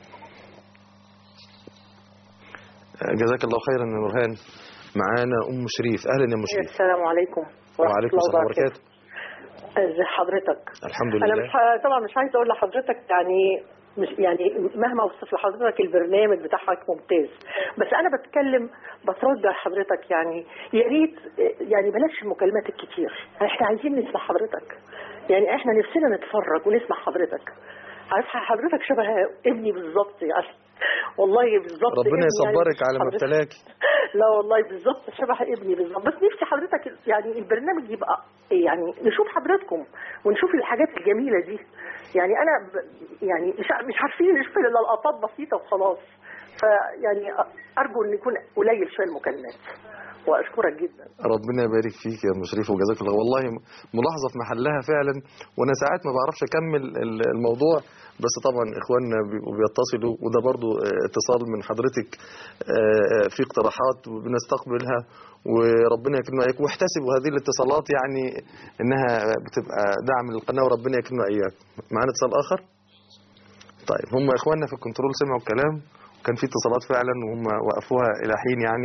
جزاك الله خيرا يا نورهان معانا ام شريف اهلا يا ام شريف السلام عليكم ورحمة وعليكم الله السلام وبركاته وبركاته ازي حضرتك الحمد انا لله مش ه- طبعا مش عايزه اقول لحضرتك يعني مش يعني مهما اوصف لحضرتك البرنامج بتاعك ممتاز بس انا بتكلم بترجى حضرتك يعني يا ريت يعني بلاش المكالمات الكتير احنا عايزين نسمع حضرتك يعني احنا نفسنا نتفرج ونسمع حضرتك عارف حضرتك شبه ابني بالظبط يعني والله بالظبط ربنا ابني يعني يصبرك على ما حضرتك- ابتلاك لا والله بالظبط شبه ابني بالظبط بس نفسي حضرتك يعني البرنامج يبقى يعني نشوف حضراتكم ونشوف الحاجات الجميله دي يعني انا ب يعني مش مش عارفين نشوف الا لقطات بسيطه وخلاص فيعني ارجو ان يكون قليل شويه المكالمات واشكرك جدا ربنا يبارك فيك يا ام شريف وجزاك الله والله ملاحظه في محلها فعلا وانا ساعات ما بعرفش اكمل ال- الموضوع بس طبعا اخواننا بيبقوا بيتصلوا وده برضو آه، اتصال من حضرتك آه، آه، في اقتراحات وبنستقبلها وربنا يكرمنا اياكم واحتسبوا هذه الاتصالات يعني انها بتبقى دعم للقناه وربنا يكرمنا اياكم معانا اتصال اخر طيب هم اخواننا في الكنترول سمعوا الكلام وكان في اتصالات فعلا وهم وقفوها الى حين يعني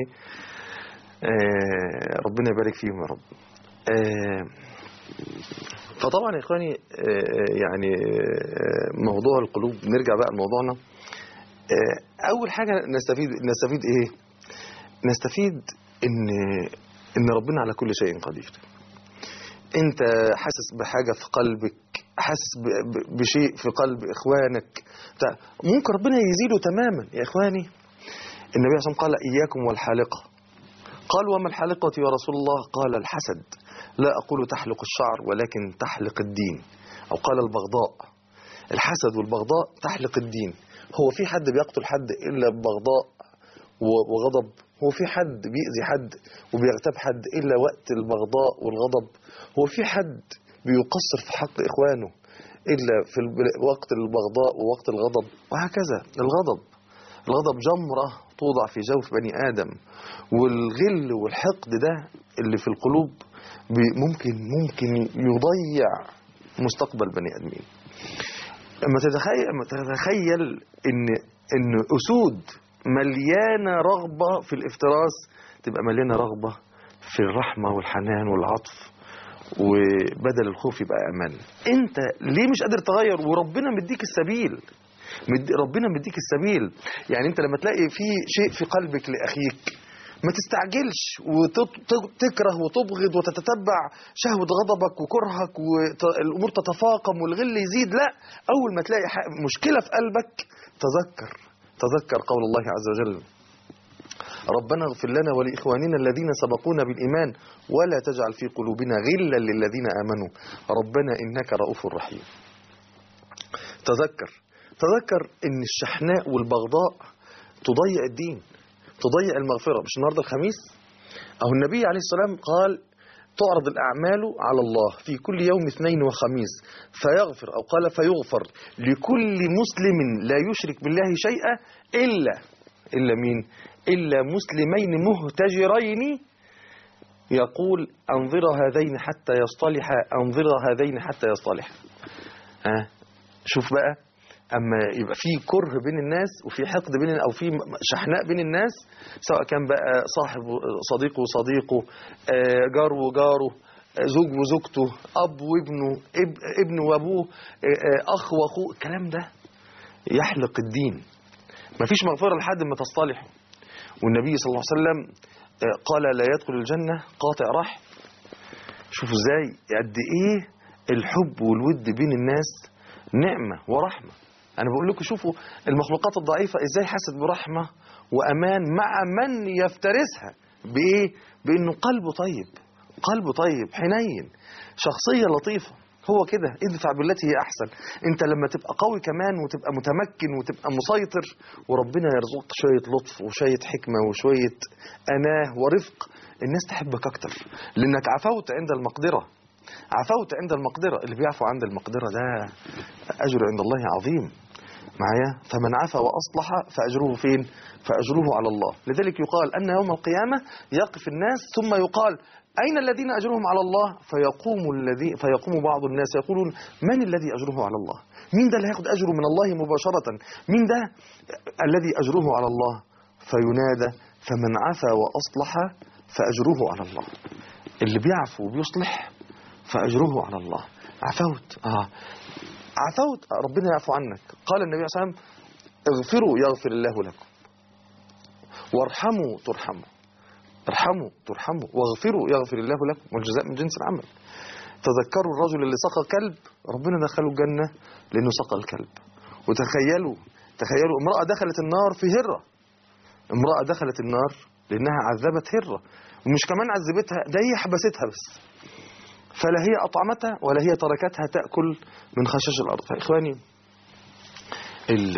آه، ربنا يبارك فيهم يا رب آه، فطبعا يا اخواني آه، يعني آه، موضوع القلوب نرجع بقى لموضوعنا آه، اول حاجه نستفيد نستفيد ايه نستفيد ان ان ربنا على كل شيء قدير انت حاسس بحاجه في قلبك حاسس ب- ب- بشيء في قلب اخوانك بتاع ممكن ربنا يزيله تماما يا اخواني النبي صلى الله عليه وسلم قال اياكم والحالقه قال وما الحالقة يا رسول الله قال الحسد لا أقول تحلق الشعر ولكن تحلق الدين أو قال البغضاء الحسد والبغضاء تحلق الدين هو في حد بيقتل حد إلا ببغضاء و- وغضب هو في حد بيأذي حد وبيغتاب حد إلا وقت البغضاء والغضب هو في حد بيقصر في حق إخوانه إلا في الب- وقت البغضاء ووقت الغضب وهكذا الغضب الغضب جمرة توضع في جوف بني آدم والغل والحقد ده اللي في القلوب بي- ممكن ممكن يضيع مستقبل بني آدمين اما تتخيل اما تتخيل ان ان اسود مليانه رغبه في الافتراس تبقى مليانه رغبه في الرحمه والحنان والعطف وبدل الخوف يبقى امان انت ليه مش قادر تغير وربنا مديك السبيل مد... ربنا مديك السبيل يعني انت لما تلاقي في شيء في قلبك لاخيك ما تستعجلش وتكره وتبغض وتتتبع شهوة غضبك وكرهك والأمور تتفاقم والغل يزيد لا أول ما تلاقي ح- مشكلة في قلبك تذكر تذكر قول الله عز وجل ربنا اغفر لنا ولإخواننا الذين سبقونا بالإيمان ولا تجعل في قلوبنا غلا للذين آمنوا ربنا إنك رؤوف رحيم تذكر تذكر ان الشحناء والبغضاء تضيع الدين تضيع المغفرة مش النهاردة الخميس أو النبي عليه السلام قال تعرض الأعمال على الله في كل يوم اثنين وخميس فيغفر أو قال فيغفر لكل مسلم لا يشرك بالله شيئا إلا إلا مين إلا مسلمين مهتجرين يقول أنظر هذين حتى يصطلحا أنظر هذين حتى يصطلحا ها شوف بقى اما يبقى في كره بين الناس وفي حقد بين او في شحناء بين الناس سواء كان بقى صاحب صديقه وصديقه آه، جار وجاره آه، زوج وزوجته اب وابنه اب- ابن وابوه آه، آه، اخ واخوه الكلام ده يحلق الدين مفيش مغفره لحد ما تصطلحوا والنبي صلى الله عليه وسلم آه، قال لا يدخل الجنه قاطع رحم شوفوا ازاي قد ايه الحب والود بين الناس نعمة ورحمة أنا بقول لكم شوفوا المخلوقات الضعيفة إزاي حست برحمة وأمان مع من يفترسها بإيه؟ بإنه قلبه طيب قلبه طيب حنين شخصية لطيفة هو كده ادفع بالتي هي أحسن أنت لما تبقى قوي كمان وتبقى متمكن وتبقى مسيطر وربنا يرزقك شوية لطف وشوية حكمة وشوية أناه ورفق الناس تحبك أكتر لأنك عفوت عند المقدرة عفوت عند المقدرة اللي بيعفو عند المقدرة ده أجر عند الله عظيم معايا فمن عفا وأصلح فأجره فين فأجره على الله لذلك يقال أن يوم القيامة يقف الناس ثم يقال أين الذين أجرهم على الله فيقوم الذي فيقوم بعض الناس يقولون من الذي أجره على الله مين ده اللي هياخد أجره من الله مباشرة مين ده الذي أجره على الله فينادى فمن عفا وأصلح فأجره على الله اللي بيعفو وبيصلح فأجره على الله عفوت آه. عفوت آه، ربنا يعفو عنك قال النبي صلى الله عليه وسلم اغفروا يغفر الله لكم وارحموا ترحموا ارحموا ترحموا واغفروا يغفر الله لكم والجزاء من جنس العمل تذكروا الرجل اللي سقى كلب ربنا دخله الجنة لأنه سقى الكلب وتخيلوا تخيلوا امرأة دخلت النار في هرة امرأة دخلت النار لأنها عذبت هرة ومش كمان عذبتها ده هي حبستها بس فلا هي أطعمتها ولا هي تركتها تأكل من خشاش الأرض فإخواني ال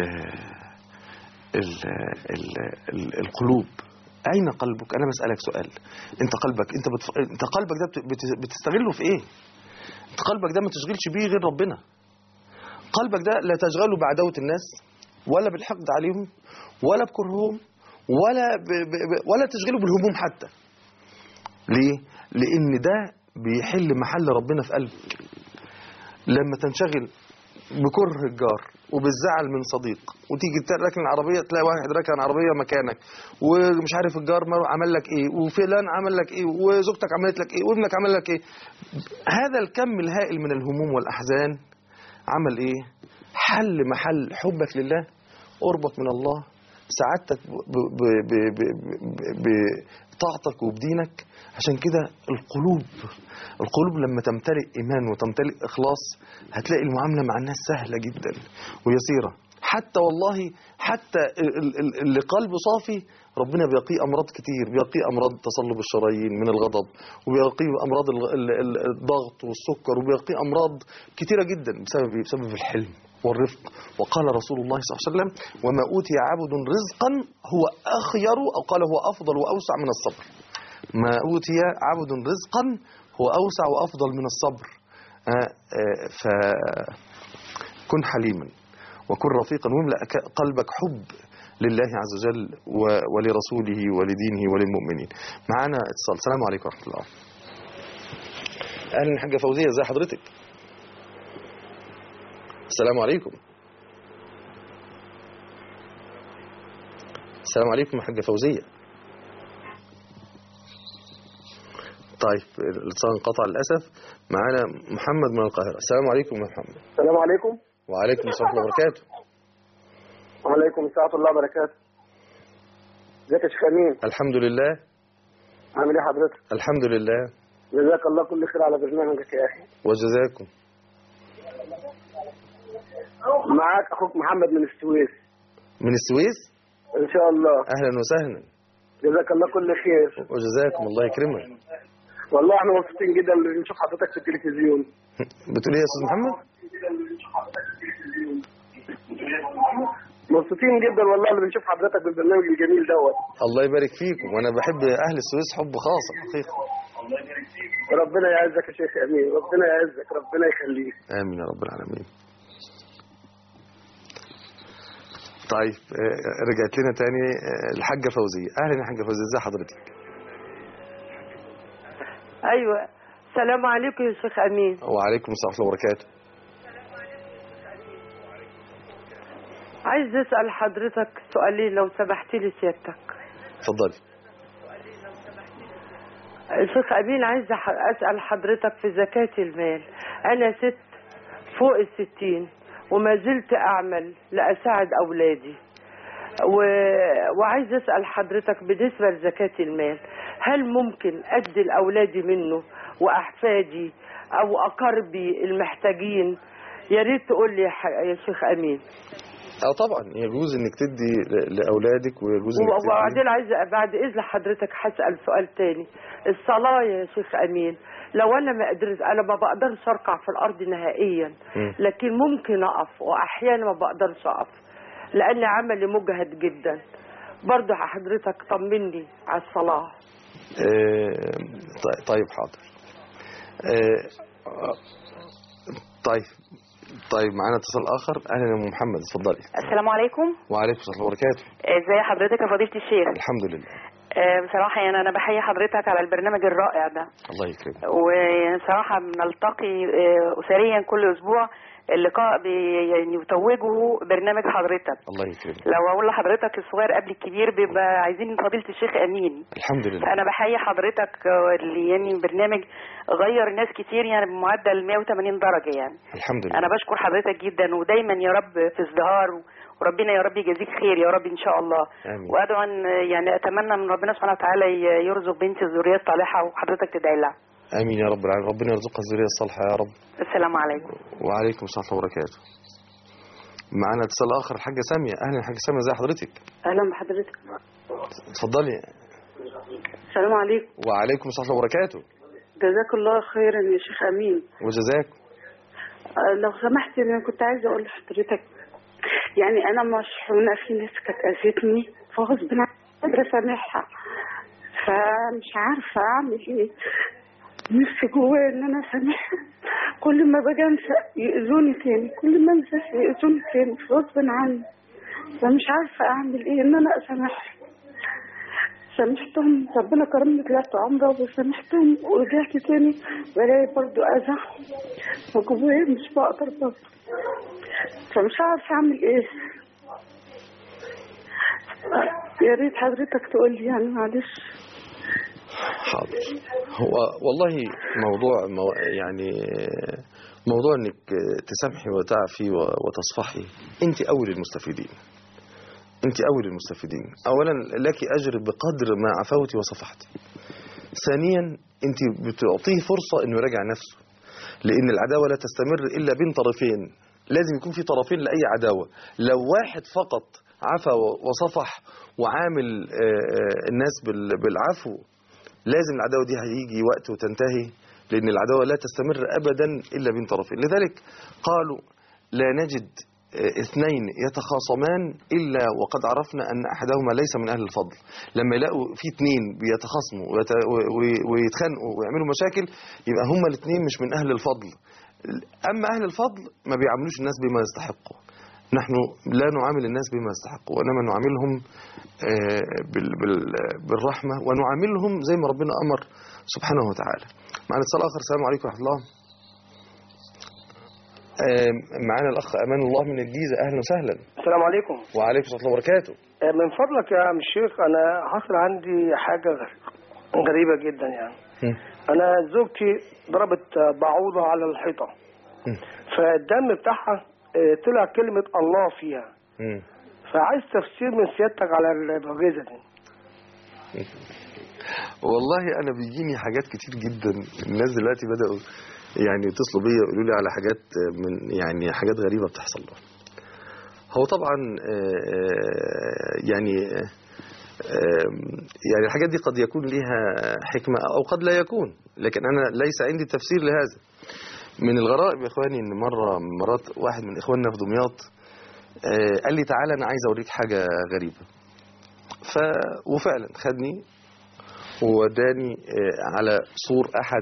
ال ال ال القلوب أين قلبك؟ أنا بسألك سؤال أنت قلبك أنت بتف... أنت قلبك ده بت... بت... بتستغله في إيه؟ أنت قلبك ده ما تشغلش بيه غير ربنا قلبك ده لا تشغله بعداوة الناس ولا بالحقد عليهم ولا بكرههم ولا ب... ب... ب... ولا تشغله بالهموم حتى ليه؟ لأن ده بيحل محل ربنا في قلبك لما تنشغل بكره الجار وبالزعل من صديق وتيجي راكن العربيه تلاقي واحد راكن العربيه مكانك ومش عارف الجار ما عمل لك ايه وفلان عمل لك ايه وزوجتك عملت لك ايه وابنك عمل لك ايه هذا الكم الهائل من الهموم والاحزان عمل ايه حل محل حبك لله قربك من الله سعادتك ب- ب- ب- ب- ب- بطاعتك وبدينك عشان كده القلوب القلوب لما تمتلئ إيمان وتمتلئ إخلاص هتلاقي المعاملة مع الناس سهلة جدا ويسيرة حتى والله حتى ال- ال- ال- اللي قلبه صافي ربنا بيقيه أمراض كتير بيقيه أمراض تصلب الشرايين من الغضب وبيقيه أمراض ال- ال- ال- الضغط والسكر وبيقيه أمراض كتيرة جدا بسبب إيه؟ بسبب الحلم والرفق وقال رسول الله صلى الله عليه وسلم وما أوتي عبد رزقا هو أخير أو قال هو أفضل وأوسع من الصبر ما أوتي عبد رزقا هو أوسع وأفضل من الصبر آه، آه، فكن حليما وكن رفيقا واملأ ك- قلبك حب لله عز وجل و- ولرسوله ولدينه وللمؤمنين معانا اتصال السلام عليكم ورحمة الله أهلا حاجة فوزية ازي حضرتك السلام عليكم السلام عليكم يا حاجة فوزية طيب الاتصال انقطع للأسف معانا محمد من القاهرة السلام عليكم يا محمد السلام عليكم وعليكم السلام ورحمة الله وبركاته وعليكم السلام الله وبركاته ازيك يا شيخ امين الحمد لله عامل ايه حضرتك الحمد لله جزاك الله كل خير على برنامجك يا اخي وجزاكم معاك اخوك محمد من السويس من السويس ان شاء الله أهلا وسهلا جزاك الله كل خير وجزاكم الله يكرمك والله احنا مبسوطين جدا اللي نشوف حضرتك في التلفزيون بتقول ايه يا استاذ محمد مبسوطين جدا والله اللي بنشوف حضرتك بالبرنامج الجميل دوت الله يبارك فيكم وانا بحب اهل السويس حب خاص الحقيقه ربنا يعزك يا شيخ امين ربنا يعزك ربنا يخليك امين يا رب العالمين طيب آه، رجعت لنا تاني آه، الحاجه فوزيه اهلا يا حاجه فوزيه ازي حضرتك ايوه السلام عليكم يا شيخ امين وعليكم السلام ورحمه الله وبركاته عايز اسال حضرتك سؤالين لو سمحت لي سيادتك اتفضلي شيخ امين عايزه ح- اسال حضرتك في زكاه المال انا ست فوق الستين وما زلت اعمل لاساعد اولادي و... وعايز اسال حضرتك بالنسبه لزكاه المال هل ممكن ادي لاولادي منه واحفادي او اقاربي المحتاجين يا ريت تقول لي يا, ح... يا شيخ امين اه طبعا يجوز انك تدي ل- لاولادك ويجوز انك تدي وبعدين عايزه بعد اذن حضرتك هسال سؤال تاني الصلاه يا شيخ امين لو انا ما قدرت انا ما بقدرش اركع في الارض نهائيا مم. لكن ممكن اقف واحيانا ما بقدرش اقف لان عملي مجهد جدا برضه حضرتك طمني على الصلاه آه، طيب- طيب حاضر آه، آه، طيب طيب معانا اتصال اخر اهلا يا ام محمد اتفضلي السلام عليكم وعليكم السلام وبركاته ازي حضرتك يا فضيلة الشيخ الحمد لله آه، بصراحة يعني أنا بحيي حضرتك على البرنامج الرائع ده الله يكرمك وصراحة بنلتقي آه، أسريا كل أسبوع اللقاء بي يعني يتوجه برنامج حضرتك الله يكرمك لو أقول لحضرتك الصغير قبل الكبير بيبقى عايزين فضيلة الشيخ أمين الحمد لله فأنا بحيي حضرتك آه، اللي يعني برنامج غير ناس كتير يعني بمعدل 180 درجة يعني الحمد لله انا بشكر حضرتك جدا ودايما يا رب في ازدهار و- وربنا يا رب يجازيك خير يا رب ان شاء الله آمين. وادعو ان يعني اتمنى من ربنا سبحانه وتعالى ي- يرزق بنتي الذريه الصالحه وحضرتك تدعي لها امين يا رب العالمين ربنا يرزقها الذريه الصالحه يا رب السلام عليكم وعليكم السلام ورحمه الله وبركاته معانا اتصال اخر الحاجه ساميه اهلا يا حاجه ساميه ازي حضرتك اهلا بحضرتك اتفضلي السلام عليكم وعليكم السلام ورحمه الله وبركاته جزاك الله خيرا يا شيخ امين وجزاكم آه، لو سمحت انا كنت عايزه اقول لحضرتك يعني انا مشحونه في ناس كانت اذتني فغصب عني قادره اسامحها فمش عارفه اعمل ايه نفسي جوايا ان انا اسامحهم كل ما باجي انسى يأذوني تاني كل ما انسى يأذوني تاني غصب عني فمش عارفه اعمل ايه ان انا اسامحهم سامحتهم ربنا كرمني طلعت عمره وسامحتهم ورجعت تاني بلاقي برضو اذى فجوايا مش بقدر برضه فمش عارفه اعمل ايه يا ريت حضرتك تقول لي يعني معلش حاضر هو والله موضوع مو يعني موضوع انك تسامحي وتعفي وتصفحي انت اول المستفيدين انت اول المستفيدين اولا لك اجر بقدر ما عفوتي وصفحتي ثانيا انت بتعطيه فرصه انه يراجع نفسه لان العداوه لا تستمر الا بين طرفين لازم يكون في طرفين لاي عداوه لو واحد فقط عفى وصفح وعامل آه، آه، الناس بال- بالعفو لازم العداوه دي هيجي وقت وتنتهي لان العداوه لا تستمر ابدا الا بين طرفين لذلك قالوا لا نجد آه، اثنين يتخاصمان إلا وقد عرفنا أن أحدهما ليس من أهل الفضل لما يلاقوا في اثنين بيتخاصموا ويت- و- ويتخانقوا ويعملوا مشاكل يبقى هما الاثنين مش من أهل الفضل أما أهل الفضل ما بيعاملوش الناس بما يستحقوا نحن لا نعامل الناس بما يستحقوا وإنما نعاملهم آه، بال- بال- بالرحمة ونعاملهم زي ما ربنا أمر سبحانه وتعالى معنا اتصال آخر السلام عليكم ورحمة الله آه، معانا الأخ أمان الله من الجيزة أهلا وسهلا السلام عليكم وعليكم السلام ورحمة الله وبركاته آه، من فضلك يا عم الشيخ انا حصل عندي حاجه غ- غريبه جدا يعني مم. انا زوجتي ضربت آه، بعوضه على الحيطه مم. فالدم بتاعها آه، طلع كلمه الله فيها مم. فعايز تفسير من سيادتك على المعجزه دي والله انا بيجيني حاجات كتير جدا الناس دلوقتي بداوا يعني يتصلوا بيا يقولوا لي على حاجات من يعني حاجات غريبه بتحصل لهم هو طبعا آه، آه، يعني آه، يعني الحاجات دي قد يكون لها حكمه او قد لا يكون لكن انا ليس عندي تفسير لهذا من الغرائب يا اخواني ان مره من مرات واحد من اخواننا في دمياط آه، قال لي تعالى انا عايز اوريك حاجه غريبه ف وفعلا خدني ووداني آه، على سور احد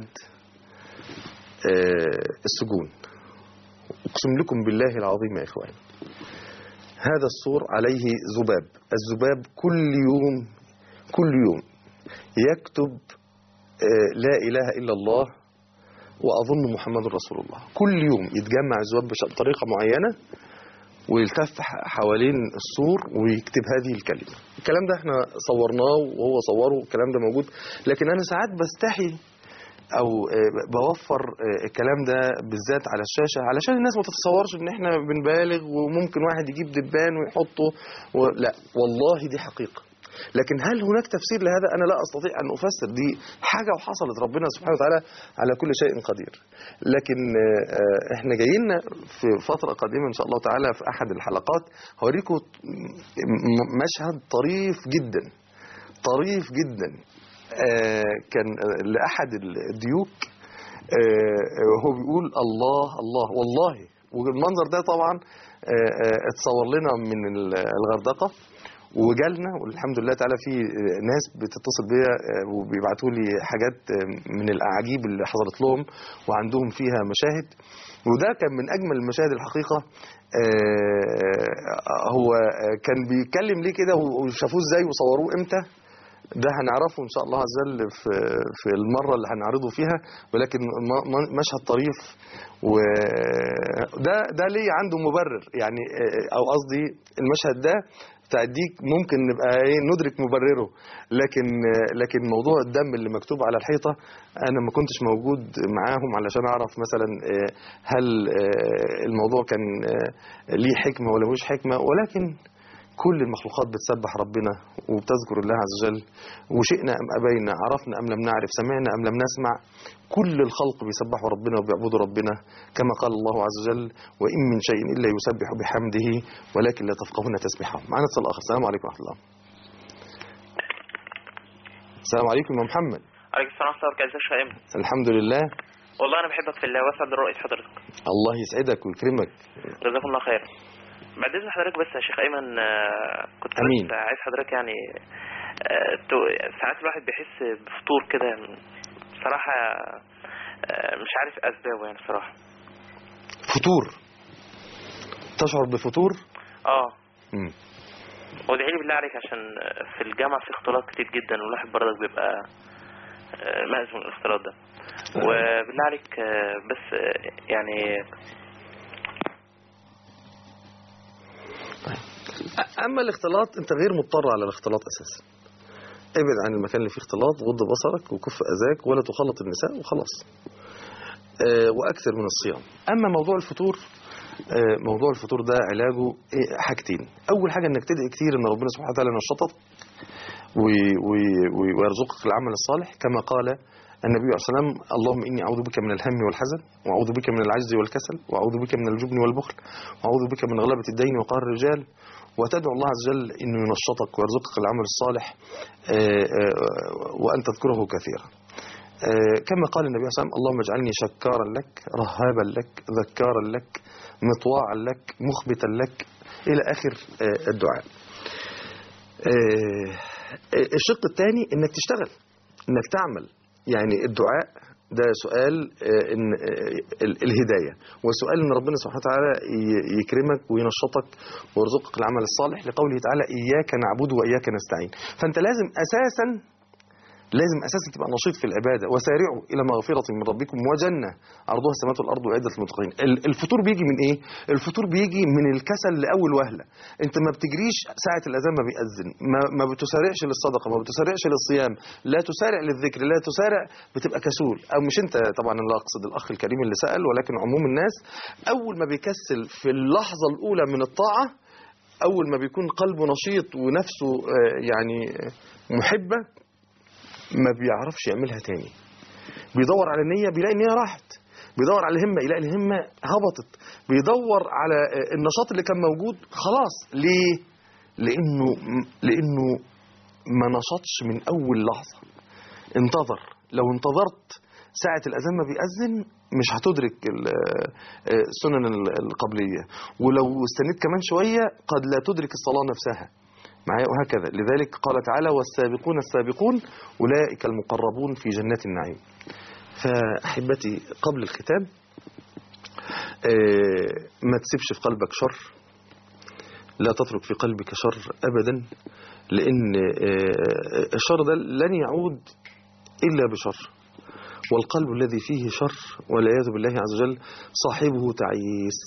آه، السجون اقسم لكم بالله العظيم يا اخوان هذا السور عليه ذباب الذباب كل يوم كل يوم يكتب آه، لا اله الا الله واظن محمد رسول الله كل يوم يتجمع الذباب بش- بطريقه معينه ويلتف ح- حوالين السور ويكتب هذه الكلمة الكلام ده احنا صورناه وهو صوره الكلام ده موجود لكن انا ساعات بستحي او آه، بوفر آه، الكلام ده بالذات على الشاشة علشان الناس ما تتصورش ان احنا بنبالغ وممكن واحد يجيب دبان ويحطه و... لا والله دي حقيقة لكن هل هناك تفسير لهذا انا لا استطيع ان افسر دي حاجه وحصلت ربنا سبحانه وتعالى على كل شيء قدير لكن آه، آه، احنا جايين في فتره قادمه ان شاء الله تعالى في احد الحلقات هوريكم م- مشهد طريف جدا طريف جدا آه، كان آه، لاحد الديوك آه، آه، هو بيقول الله الله والله والمنظر ده طبعا آه، آه، اتصور لنا من ال- الغردقه وجالنا والحمد لله تعالى في آه، ناس بتتصل بيا آه، وبيبعتوا لي حاجات آه، من الاعاجيب اللي حصلت لهم وعندهم فيها مشاهد وده كان من اجمل المشاهد الحقيقه آه، هو آه، كان بيتكلم ليه كده وشافوه ازاي وصوروه امتى ده هنعرفه ان شاء الله عز وجل في في المره اللي هنعرضه فيها ولكن م- م- مشهد طريف وده ده ليه عنده مبرر يعني آه، او قصدي المشهد ده بتاع الديك ممكن نبقى ايه ندرك مبرره لكن آه، لكن موضوع الدم اللي مكتوب على الحيطه انا ما كنتش موجود معاهم علشان اعرف مثلا آه، هل آه، الموضوع كان آه، ليه حكمه ولا مش حكمه ولكن كل المخلوقات بتسبح ربنا وبتذكر الله عز وجل وشئنا أم أبينا عرفنا أم لم نعرف سمعنا أم لم نسمع كل الخلق بيسبحوا ربنا وبيعبدوا ربنا كما قال الله عز وجل وإن من شيء إلا يسبح بحمده ولكن لا تفقهون تسبحهم معنا اتصال آخر السلام عليكم ورحمة الله السلام عليكم يا محمد عليكم السلام ورحمة الله وبركاته ازيك يا ايمن الحمد لله والله انا بحبك في الله واسعد رؤية حضرتك الله يسعدك ويكرمك جزاكم الله خير بعد اذن حضرتك بس يا شيخ ايمن آه، كنت بس أمين. عايز حضرتك يعني آه، تو- ساعات الواحد بيحس بفطور كده بصراحة آه، مش عارف اسبابه يعني بصراحة فتور تشعر بفتور اه مم. وادعي لي بالله عليك عشان في الجامعة في اختلاط كتير جدا والواحد برضك بيبقى آه، مأذي من الاختلاط ده وبالله عليك آه، بس آه، يعني اما الاختلاط انت غير مضطر على الاختلاط اساسا ابعد عن المكان اللي فيه اختلاط غض بصرك وكف اذاك ولا تخلط النساء وخلاص آه، واكثر من الصيام اما موضوع الفطور آه، موضوع الفطور ده علاجه إيه؟ حاجتين اول حاجه انك تدعي كتير ان ربنا سبحانه وتعالى ينشطك وي- وي- وي- ويرزقك العمل الصالح كما قال النبي عليه الصلاه والسلام اللهم اني اعوذ بك من الهم والحزن واعوذ بك من العجز والكسل واعوذ بك من الجبن والبخل واعوذ بك من غلبه الدين وقهر الرجال وتدعو الله عز وجل انه ينشطك ويرزقك العمل الصالح آه، آه، وان تذكره كثيرا آه، كما قال النبي صلى الله عليه وسلم اللهم اجعلني شكارا لك رهابا لك ذكارا لك مطواعا لك مخبتا لك إلى آخر آه، الدعاء آه، الشق الثاني انك تشتغل انك تعمل يعني الدعاء ده سؤال آه، إن آه، ال- الهداية وسؤال ان ربنا سبحانه وتعالى ي- يكرمك وينشطك ويرزقك العمل الصالح لقوله تعالى إياك نعبد وإياك نستعين فأنت لازم أساسا لازم اساسا تبقى نشيط في العباده وسارعوا الى مغفره من ربكم وجنه عرضها السماوات والارض وعدت للمتقين ال- الفطور بيجي من ايه الفطور بيجي من الكسل لاول وهله انت ما بتجريش ساعه الاذان ما بيأذن ما, ما بتسارعش للصدقه ما بتسارعش للصيام لا تسارع للذكر لا تسارع بتبقى كسول او مش انت طبعا اللي اقصد الاخ الكريم اللي سال ولكن عموم الناس اول ما بيكسل في اللحظه الاولى من الطاعه اول ما بيكون قلبه نشيط ونفسه آه، يعني آه، محبه ما بيعرفش يعملها تاني بيدور على النية بيلاقي النية راحت بيدور على الهمة يلاقي الهمة هبطت بيدور على آه، النشاط اللي كان موجود خلاص ليه لأنه لأنه ما نشطش من أول لحظة انتظر لو انتظرت ساعة الأذان ما بيأذن مش هتدرك ال- آه، السنن ال- القبلية ولو استنيت كمان شوية قد لا تدرك الصلاة نفسها معايا وهكذا لذلك قال تعالى والسابقون السابقون أولئك المقربون في جنات النعيم فأحبتي قبل الختام آه، ما تسيبش في قلبك شر لا تترك في قلبك شر أبدا لأن آه، الشر ده لن يعود إلا بشر والقلب الذي فيه شر والعياذ بالله عز وجل صاحبه تعيس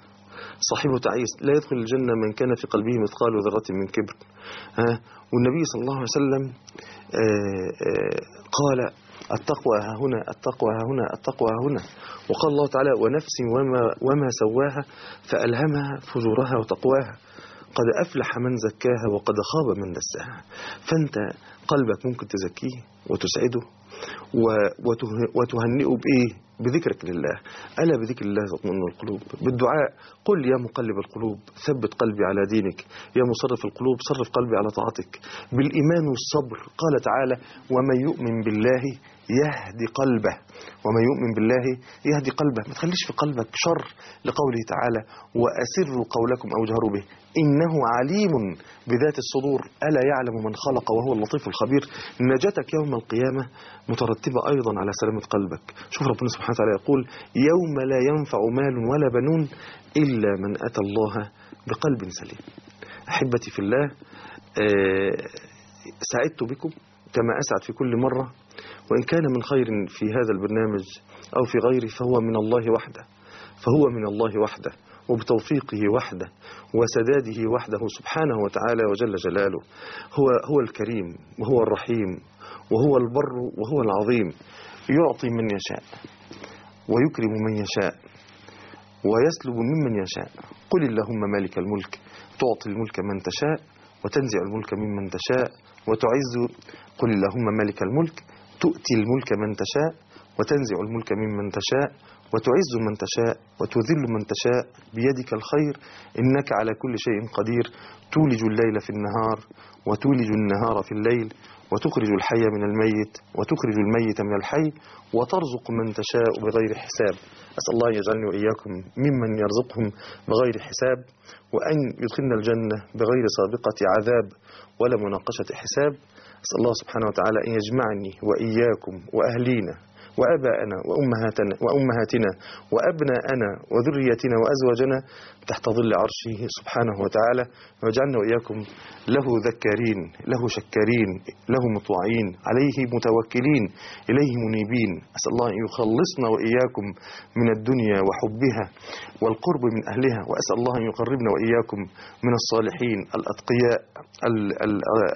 صاحبه تعيس لا يدخل الجنة من كان في قلبه مثقال ذرة من كبر ها والنبي صلى الله عليه وسلم آه، آه، قال التقوى ها هنا التقوى ها هنا التقوى ها هنا وقال الله تعالى ونفس وما, وما سواها فألهمها فجورها وتقواها قد أفلح من زكاها وقد خاب من دساها فأنت قلبك ممكن تزكيه وتسعده و- وته- وتهنئه بإيه بذكرك لله ألا بذكر الله تطمئن القلوب بالدعاء قل يا مقلب القلوب ثبت قلبي على دينك يا مصرف القلوب صرف قلبي على طاعتك بالإيمان والصبر قال تعالى ومن يؤمن بالله يهدي قلبه ومن يؤمن بالله يهدي قلبه ما تخليش في قلبك شر لقوله تعالى وأسروا قولكم أو جهروا به إنه عليم بذات الصدور ألا يعلم من خلق وهو اللطيف الخبير نجاتك يوم القيامة مترتبة أيضا على سلامة قلبك شوف ربنا سبحانه وتعالى يقول يوم لا ينفع مال ولا بنون إلا من أتى الله بقلب سليم أحبتي في الله آه، سعدت بكم كما أسعد في كل مرة وإن كان من خير في هذا البرنامج أو في غيره فهو من الله وحده فهو من الله وحده وبتوفيقه وحده وسداده وحده سبحانه وتعالى وجل جلاله هو هو الكريم وهو الرحيم وهو البر وهو العظيم يعطي من يشاء ويكرم من يشاء ويسلب ممن يشاء قل اللهم مالك الملك تعطي الملك من تشاء وتنزع الملك ممن تشاء وتعز قل اللهم مالك الملك تؤتي الملك من تشاء وتنزع الملك ممن تشاء وتعز من تشاء وتذل من تشاء بيدك الخير إنك على كل شيء قدير تولج الليل في النهار وتولج النهار في الليل وتخرج الحي من الميت وتخرج الميت من الحي وترزق من تشاء بغير حساب أسأل الله أن يجعلني وإياكم ممن يرزقهم بغير حساب وأن يدخلنا الجنة بغير سابقة عذاب ولا مناقشة حساب أسأل الله سبحانه وتعالى أن يجمعني وإياكم وأهلينا وأباءنا وأمهاتنا وأمهاتنا وأبناءنا وذريتنا وأزواجنا تحت ظل عرشه سبحانه وتعالى ويجعلنا وإياكم له ذكارين له شكارين له مطوعين عليه متوكلين إليه منيبين أسأل الله أن يخلصنا وإياكم من الدنيا وحبها والقرب من أهلها وأسأل الله أن يقربنا وإياكم من الصالحين الأتقياء ال ال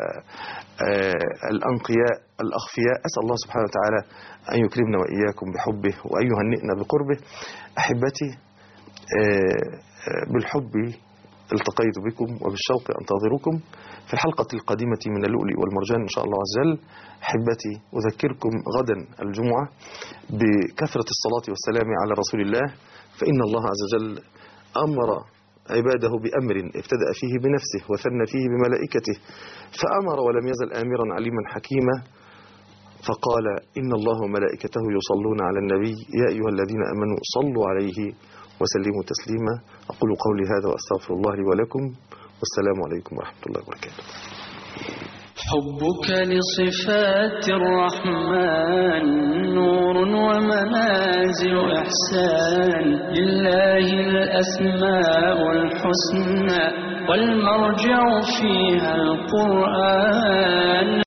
آه، الأنقياء الأخفياء أسأل الله سبحانه وتعالى أن يكرمنا وإياكم بحبه وأن يهنئنا بقربه أحبتي آه، آه، بالحب التقيت بكم وبالشوق أنتظركم في الحلقة القادمة من اللؤلؤ والمرجان إن شاء الله عز وجل أحبتي أذكركم غدا الجمعة بكثرة الصلاة والسلام على رسول الله فإن الله عز وجل أمر عباده بأمر ابتدأ فيه بنفسه وثنى فيه بملائكته فأمر ولم يزل آمرا عليما حكيما فقال إن الله وملائكته يصلون على النبي يا أيها الذين آمنوا صلوا عليه وسلموا تسليما أقول قولي هذا وأستغفر الله لي ولكم والسلام عليكم ورحمة الله وبركاته حبك لصفات الرحمن نور ومنازل إحسان لله الأسماء الحسنى والمرجع فيها القرآن